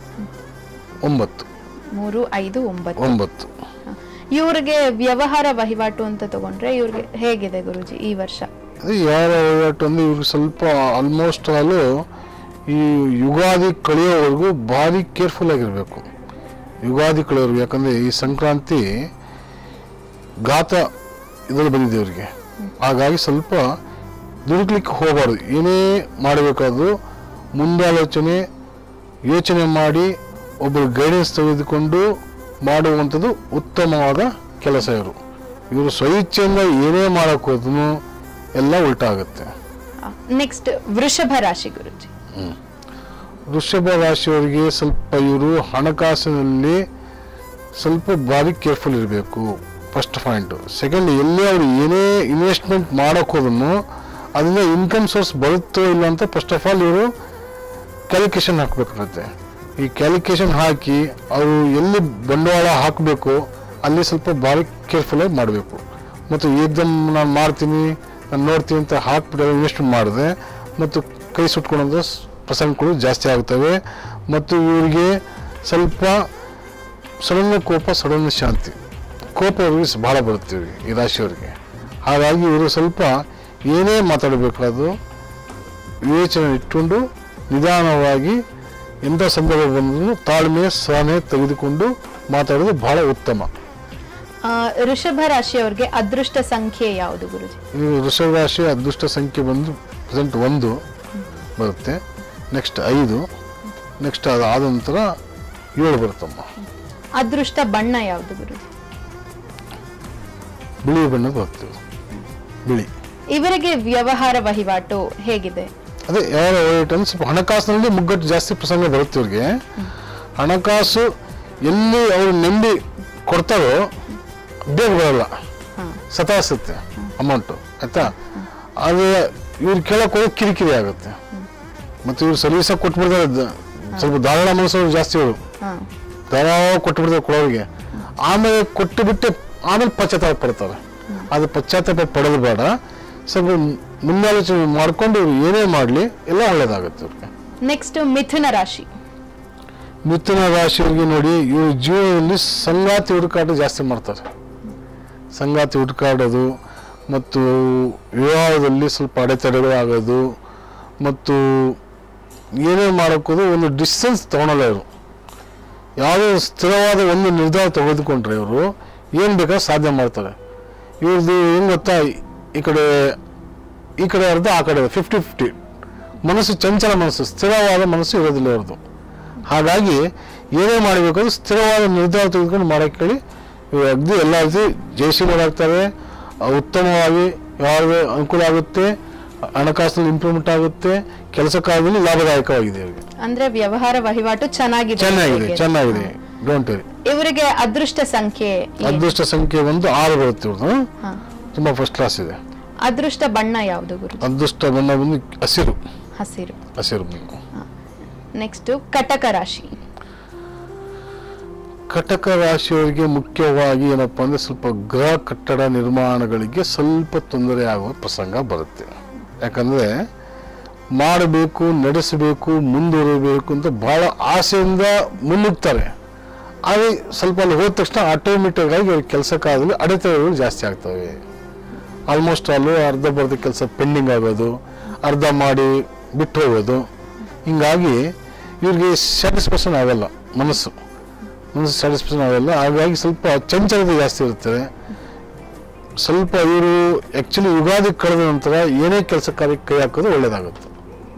ಒಂಬತ್ತು ಮೂರು ಐದು ಒಂಬತ್ತು ಒಂಬತ್ತು ಇವ್ರಿಗೆ ವ್ಯವಹಾರ ವಹಿವಾಟು ಅಂತ ತಗೊಂಡ್ರೆ ಇವ್ರಿಗೆ ಹೇಗಿದೆ ಗುರುಜಿ ಈ ವರ್ಷ ಅದೇ ಯಾರ ವಹಿವಾಟು ಅಂದರೆ ಇವ್ರಿಗೆ ಸ್ವಲ್ಪ ಆಲ್ಮೋಸ್ಟ್ ಆಲು ಈ ಯುಗಾದಿ ಕಳೆಯೋವರೆಗೂ ಭಾರಿ ಕೇರ್ಫುಲ್ ಆಗಿರಬೇಕು ಯುಗಾದಿ ಕಳೆಯೋರ್ಗು ಯಾಕಂದರೆ ಈ ಸಂಕ್ರಾಂತಿ ಘಾತ ಇದರಲ್ಲಿ ಬಂದಿದೆ ಇವರಿಗೆ ಹಾಗಾಗಿ ಸ್ವಲ್ಪ ದುಡುಕ್ಲಿಕ್ಕೆ ಹೋಗಬಾರ್ದು ಏನೇ ಮಾಡಬೇಕಾದ್ರೂ ಮುಂದಾಲೋಚನೆ ಯೋಚನೆ ಮಾಡಿ ಒಬ್ಬರು ಗೈಡೆನ್ಸ್ ತೆಗೆದುಕೊಂಡು ಮಾಡುವಂಥದ್ದು ಉತ್ತಮವಾದ ಕೆಲಸ ಇವರು ಇವರು ಸ್ವಇಚ್ಛೆಯಿಂದ ಏನೇ ಮಾಡಕ್ಕೆ ಹೋದ್ರೂ ಎಲ್ಲ ಉಲ್ಟಾ ಆಗುತ್ತೆ ನೆಕ್ಸ್ಟ್ ವೃಷಭ ರಾಶಿ ಗುರುಜಿ ವೃಷಭ ರಾಶಿಯವರಿಗೆ ಸ್ವಲ್ಪ ಇವರು ಹಣಕಾಸಿನಲ್ಲಿ ಸ್ವಲ್ಪ ಭಾರಿ ಕೇರ್ಫುಲ್ ಇರಬೇಕು ಫಸ್ಟ್ ಪಾಯಿಂಟು ಸೆಕೆಂಡ್ ಎಲ್ಲೇ ಅವರು ಏನೇ ಇನ್ವೆಸ್ಟ್ಮೆಂಟ್ ಮಾಡೋಕೆ ಹೋದ್ರೂ ಅದರಿಂದ ಇನ್ಕಮ್ ಸೋರ್ಸ್ ಬರುತ್ತೋ ಇಲ್ಲ ಅಂತ ಫಸ್ಟ್ ಆಫ್ ಆಲ್ ಇವರು ಕ್ಯಾಲ್ಕುಲೇಷನ್ ಹಾಕಬೇಕಾಗುತ್ತೆ ಈ ಕ್ಯಾಲ್ಕುಲೇಷನ್ ಹಾಕಿ ಅವರು ಎಲ್ಲಿ ಬಂಡವಾಳ ಹಾಕಬೇಕು ಅಲ್ಲಿ ಸ್ವಲ್ಪ ಭಾರಿ ಕೇರ್ಫುಲ್ಲಾಗಿ ಮಾಡಬೇಕು ಮತ್ತು ಏಕ್ದಮ್ ನಾನು ಮಾಡ್ತೀನಿ ನಾನು ನೋಡ್ತೀನಿ ಅಂತ ಹಾಕ್ಬಿಟ್ಟು ಇನ್ವೆಸ್ಟ್ಮೆಂಟ್ ಮಾಡಿದೆ ಮತ್ತು ಕೈ ಸುಟ್ಕೊಳ್ಳೋಂಥ ಸ್- ಪ್ರಸಂಗಗಳು ಜಾಸ್ತಿ ಆಗ್ತವೆ ಮತ್ತು ಇವರಿಗೆ ಸ್ವಲ್ಪ ಸಡನ್ ಕೋಪ ಸಡನ್ ಶಾಂತಿ ಕೋಪ ಅವ್ರಿಗೆ ಸ- ಬಹಳ ಬರುತ್ತೆ ಇವ್ರಿಗೆ ಈ ರಾಶಿಯವರಿಗೆ ಹಾಗಾಗಿ ಇವರು ಸ್ವಲ್ಪ ಏನೇ ಮಾತಾಡಬೇಕಾದ್ರೂ ವಿವೇಚನೆ ಇಟ್ಕೊಂಡು ನಿಧಾನವಾಗಿ ಎಂಥ ಸಂದರ್ಭ ಬಂದರೂ ತಾಳ್ಮೆ ಸಹನೆ ತೆಗೆದುಕೊಂಡು ಮಾತಾಡೋದು ಬಹಳ ಉತ್ತಮ ಆ, ವೃಷಭ ರಾಶಿಯವರಿಗೆ ಅದೃಷ್ಟ ಸಂಖ್ಯೆ ಯಾವುದು ಗುರುಜಿ ಇದು ವೃಷಭ ರಾಶಿ ಅದೃಷ್ಟ ಸಂಖ್ಯೆ ಬಂದು ಪ್ರೆಸೆಂಟ್ ಒಂದು ಬರುತ್ತೆ ನೆಕ್ಸ್ಟ್ ಐದು ನೆಕ್ಸ್ಟ್ ಅದು ಆದ ನಂತರ ಏಳು ಬರುತ್ತಮ್ಮ ಅದೃಷ್ಟ ಬಣ್ಣ ಯಾವುದು ಗುರುಜಿ ಬಿಳಿ ಬಣ್ಣ ಬರುತ್ತೆ ಬಿಳಿ ಇವರಿಗೆ ವ್ಯವಹಾರ ವಹಿವಾಟು ಹೇಗಿದೆ ಅದೇ ಯಾವ ಐಟಮ್ ಸ್ವಲ್ಪ ಹಣಕಾಸಿನಲ್ಲಿ ಮುಗ್ಗಟ್ಟು ಜಾಸ್ತಿ ಪ್ರಸಂಗ ಬರುತ್ತೆ ಇವ್ರಿಗೆ ಹಣಕಾಸು ಎಲ್ಲಿ ಅವರು ನಂಬಿ ಕೊಡ್ತಾರೋ ಬೇಗ ಬರಲ್ಲ ಹಾ ಸತಾಯಿಸುತ್ತೆ ಅಮೌಂಟು ಆಯ್ತಾ ಅದು ಇವ್ರು ಕೇಳಕ್ಕೆ ಹೋಗಿ ಕಿರಿಕಿರಿ ಆಗುತ್ತೆ ಮತ್ತು ಇವ್ರು ಸರ್ವಿಸಾಗಿ ಕೊಟ್ಬಿಡ್ತಾರೆ ದ- ಸ್ವಲ್ಪ ಧಾರಾಳ ಮನಸ್ಸು ಜಾಸ್ತಿ ಇವರು ಹಾ ಧಾರಾಳ ಕೊಟ್ಬಿಡ್ತಾರೆ ಕೊಡೋರಿಗೆ ಆಮೇಲೆ ಕೊಟ್ಟು ಬಿಟ್ಟು ಆಮೇಲೆ ಪಶ್ಚಾತ್ತಾಪ ಪಡ್ತಾರೆ ಅದು ಪಶ್ಚಾತ್ತಾಪ ಪಡೋದು ಬೇಡ ಸ್ವಲ್ಪ ಮುನ್ನಾಲೋಚನೆ ಮಾಡ್ಕೊಂಡು ಇವ್ರು ಏನೇ ಮಾಡಲಿ ಎಲ್ಲ ಒಳ್ಳೇದಾಗುತ್ತೆ ಇವ್ರಿಗೆ ನೆಕ್ಸ್ಟ್ ಮಿಥುನ ರಾಶಿ ಮಿಥುನ ರಾಶಿಯವರಿಗೆ ನೋಡಿ ಇವ್ರ ಜೀವನದಲ್ಲಿ ಸಂಗಾತಿ ಹುಡುಕಾಟ ಜಾಸ್ತಿ ಮಾಡ್ತಾರೆ ಸಂಗಾತಿ ಹುಡುಕಾಡೋದು ಮತ್ತು ವಿವಾಹದಲ್ಲಿ ಸ್ವಲ್ಪ ಅಡೆತಡೆಗಳು ಆಗೋದು ಮತ್ತು ಏನೇ ಮಾಡೋಕ್ಕೋದು ಒಂದು ಡಿಸ್ಟೆನ್ಸ್ ತೊಗೊಳಲ್ಲ ಇವರು ಯಾವುದೇ ಸ್ಥಿರವಾದ ಒಂದು ನಿರ್ಧಾರ ತೆಗೆದುಕೊಂಡ್ರೆ ಇವರು ಏನು ಬೇಕಾದ್ರೂ ಸಾಧ್ಯ ಮಾಡ್ತಾರೆ ಇವ್ರದ್ದು ಏನು ಗೊತ್ತಾ ಈ ಕಡೆ ಈ ಕಡೆ ಅರ್ಧ ಆ ಕಡೆ ಫಿಫ್ಟಿ ಫಿಫ್ಟಿ ಮನಸ್ಸು ಚಂಚಲ ಮನಸ್ಸು ಸ್ಥಿರವಾದ ಮನಸ್ಸು ಇರೋದಿಲ್ಲ ಇವ್ರದ್ದು ಹಾಗಾಗಿ ಏನೇ ಮಾಡಬೇಕಾದ್ರೂ ಸ್ಥಿರವಾದ ನಿರ್ಧಾರ ತೆಗೆದುಕೊಂಡು ಮಾಡೋಕ್ಕೆ ಹೇಳಿ ಇವ್ರು ಅಗ್ದಿ ಎಲ್ಲ ರೀತಿ ಜಯಶೀಲರಾಗ್ತಾರೆ ಆ, ಉತ್ತಮವಾಗಿ ಯಾವುದೇ ಅನುಕೂಲ ಆಗುತ್ತೆ ಹಣಕಾಸಿನಲ್ಲಿ ಇಂಪ್ರೂವ್ಮೆಂಟ್ ಆಗುತ್ತೆ ಕೆಲಸ ಕಾರ್ಯದಲ್ಲಿ ಲಾಭದಾಯಕವಾಗಿದೆ ಇವರಿಗೆ ಅಂದ್ರೆ ವ್ಯವಹಾರ ವಹಿವಾಟು ಚೆನ್ನಾಗಿದೆ ಚೆನ್ನಾಗಿದೆ ಇವರಿಗೆ. ಚೆನ್ನಾಗಿದೆ ಡೋಂಟ್ ವೆರಿ ಇವರಿಗೆ ಅದೃಷ್ಟ ಸಂಖ್ಯೆ ಏನು? ಅದೃಷ್ಟ ಸಂಖ್ಯೆ ಒಂದು ಆರು ಬರುತ್ತೆ ಇವ್ರದ್ದು ಹಾ. ತುಂಬ ಫಸ್ಟ್ ಕ್ಲಾಸ್ ಇದೆ ಅದೃಷ್ಟ ಬಣ್ಣ ಯಾವುದು ಗುರು ಅದೃಷ್ಟ ಬಣ್ಣ ಬಂದು ಹಸಿರು ಹಸಿರು ಹಸಿರು ಬಣ್ಣ ನೆಕ್ಸ್ಟ್ ಕಟಕ ರಾಶಿ ಕಟಕ ರಾಶಿಯವರಿಗೆ ಮುಖ್ಯವಾಗಿ ಏನಪ್ಪಾ ಅಂದ್ರೆ ಸ್ವಲ್ಪ ಗೃಹ ಕಟ್ಟಡ ನಿರ್ಮಾಣಗಳಿಗೆ ಸ್ವಲ್ಪ ತೊಂದರೆ ಆಗುವ ಪ್ರಸಂಗ ಬರುತ್ತೆ ಯಾಕಂದ್ರೆ ಮಾಡಬೇಕು ನಡೆಸಬೇಕು ಮುಂದುವರಿಬೇಕು ಅಂತ ಬಹಳ ಆಸೆಯಿಂದ ಮುನ್ನುಗ್ತಾರೆ ಆದರೆ ಸ್ವಲ್ಪ ಅಲ್ಲಿ ಹೋದ ತಕ್ಷಣ ಆಟೋಮೆಟಿಕ್ ಆಗಿ ಅವ್ರ ಕೆಲಸ ಕಾರ್ಯದಲ್ಲಿ ಅಡೆತಡೆಗಳು ಜಾಸ್ತಿ ಆಗ್ತವೆ ಆಲ್ಮೋಸ್ಟ್ ಅಲ್ಲೂ ಅರ್ಧ ಬರ್ಧ ಕೆಲಸ ಪೆಂಡಿಂಗ್ ಆಗೋದು ಅರ್ಧ ಮಾಡಿ ಬಿಟ್ಟು ಹೋಗೋದು ಹಿಂಗಾಗಿ ಇವ್ರಿಗೆ ಸ್ಯಾಟಿಸ್ಫ್ಯಾಕ್ಷನ್ ಆಗಲ್ಲ ಮನಸ್ಸು ಮನಸ್ಸು ಸ್ಯಾಟಿಸ್ಫ್ಯಾಕ್ಷನ್ ಆಗಲ್ಲ ಹಾಗಾಗಿ ಸ್ವಲ್ಪ ಚಂಚಲತೆ ಜಾಸ್ತಿ ಇರ್ತದೆ ಸ್ವಲ್ಪ ಇವರು ಆ್ಯಕ್ಚುಲಿ ಯುಗಾದಿ ಕಳೆದ ನಂತರ ಏನೇ ಕೆಲಸ ಕಾರ್ಯಕ್ಕೆ ಕೈ ಹಾಕೋದು ಒಳ್ಳೇದಾಗುತ್ತೆ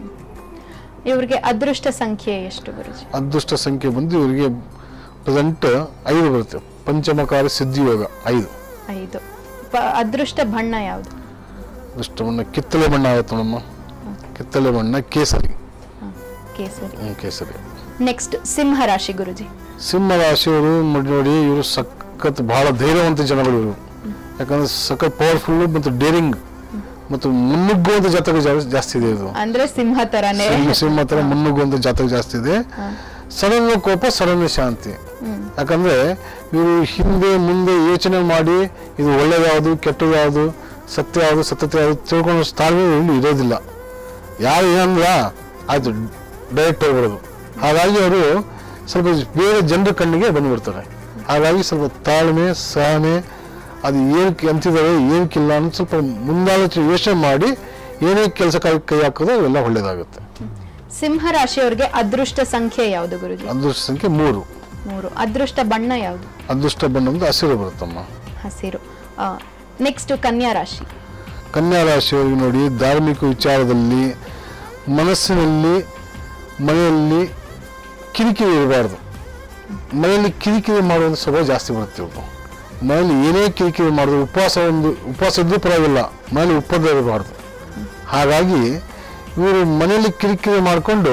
ಇವರಿಗೆ ಅದೃಷ್ಟ ಸಂಖ್ಯೆ ಎಷ್ಟು ಗುರುಜಿ ಅದೃಷ್ಟ ಸಂಖ್ಯೆ ಬಂದು ಇವರಿಗೆ ಪ್ರೆಸೆಂಟ್ ಐದು ಬರುತ್ತೆ ಪಂಚಮಕಾರಿ ಸಿದ್ಧಿಯೋಗ ಐದು ಐದು ಪ- ಅದೃಷ್ಟ ಬಣ್ಣ ಯಾವುದು ಅದೃಷ್ಟ ಬಣ್ಣ ಕಿತ್ತಳೆ ಬಣ್ಣ ಆಗುತ್ತೆ ನೋಡಮ್ಮ ಕಿತ್ತಳೆ ಬಣ್ಣ ಕೇಸರಿ ಕೇಸರಿ ಹ್ಮ್, ಕೇಸರಿ ನೆಕ್ಸ್ಟ್ ಸಿಂಹ ರಾಶಿ ಗುರುಜಿ ಸಿಂಹ ರಾಶಿಯವರು ನೋಡಿ ನೋಡಿ ಇವರು ಸಖತ್ ಬಹಳ ಧೈರ್ಯವಂತ ಜನಗಳು ಇವರು ಯಾಕಂದ್ರೆ ಸಖತ್ ಪವರ್ಫುಲ್ ಮತ್ತು ಡೇರಿಂಗ್ ಮತ್ತು ಮುನ್ನುಗ್ಗುವಂತ ಜಾತಕ ಜಾ- ಜಾಸ್ತಿ ಇದೆ ಇದು ಅಂದ್ರೆ ಸಿಂಹ ತರಾನೇ ಸಿಂಹ ಸಿಂಹ ತರ ಮುನ್ನುಗ್ಗುವಂತ ಜಾತಕ ಜಾಸ್ತಿ ಇದೆ ಸಡನ್ ಕೋಪ ಸಡನ್ ಶಾಂತಿ ಹ್ಮ್. ಯಾಕಂದ್ರೆ ಇವರು ಹಿಂದೆ ಮುಂದೆ ಯೋಚನೆ ಮಾಡಿ ಇದು ಒಳ್ಳೇದ್ಯಾವುದು ಕೆಟ್ಟದ್ದು ಯಾವುದು ಸತ್ಯ ಯಾವುದು ಸತ್ಯತೆ ಯಾವುದು ತಿಳ್ಕೊಳ್ಳೋ ತಾಳ್ಮೆ ಇಲ್ಲಿ ಇರೋದಿಲ್ಲ ಯಾರು ಏನಂದ್ರ ಆಯ್ತು ಡೈರೆಕ್ಟ್ ಹೋಗ್ಬಿಡೋದು ಹಾಗಾಗಿ ಅವರು ಸ್ವಲ್ಪ ಬೇರೆ ಜನರ ಕಣ್ಣಿಗೆ ಬಂದ್ಬಿಡ್ತಾರೆ ಹಾಗಾಗಿ ಸ್ವಲ್ಪ ತಾಳ್ಮೆ ಸಹನೆ ಅದು ಏನಕ್ಕೆ ಅಂತಿದ್ದಾರೆ ಏನಕ್ಕಿಲ್ಲ ಅಂತ ಸ್ವಲ್ಪ ಮುಂದಾಲೋಚನೆ ಯೋಚನೆ ಮಾಡಿ ಏನೇ ಕೆಲಸ ಕೈ ಹಾಕೋದು ಅವೆಲ್ಲ ಒಳ್ಳೇದಾಗುತ್ತೆ ಸಿಂಹ ರಾಶಿಯವರಿಗೆ ಅದೃಷ್ಟ ಸಂಖ್ಯೆ ಯಾವುದು ಗುರುಜಿ ಅದೃಷ್ಟ ಸಂಖ್ಯೆ ಮೂರು ಮೂರು ಅದೃಷ್ಟ ಬಣ್ಣ ಯಾವುದು ಅದೃಷ್ಟ ಬಣ್ಣ ಒಂದು ಹಸಿರು ಬರುತ್ತಮ್ಮ ಹಸಿರು ನೆಕ್ಸ್ಟ್ ಕನ್ಯಾ ರಾಶಿ ಕನ್ಯಾ ರಾಶಿಯವರಿಗೆ ನೋಡಿ ಧಾರ್ಮಿಕ ವಿಚಾರದಲ್ಲಿ ಮನಸ್ಸಿನಲ್ಲಿ ಮನೆಯಲ್ಲಿ ಕಿರಿಕಿರಿ ಇರಬಾರ್ದು ಮನೆಯಲ್ಲಿ ಕಿರಿಕಿರಿ ಮಾಡುವಂಥ ಸ್ವಭಾವ ಜಾಸ್ತಿ ಬರುತ್ತೆ ಇವರು ಮನೆಯಲ್ಲಿ ಏನೇ ಕಿರಿಕಿರಿ ಮಾಡಿದ್ರು ಉಪವಾಸ ಒಂದು ಉಪವಾಸ ಇದ್ರೂ ಪರವಾಗಿಲ್ಲ ಮನೇಲಿ ಉಪದ್ರ ಇರಬಾರ್ದು ಹಾಗಾಗಿ ಇವರು ಮನೆಯಲ್ಲಿ ಕಿರಿಕಿರಿ ಮಾಡಿಕೊಂಡು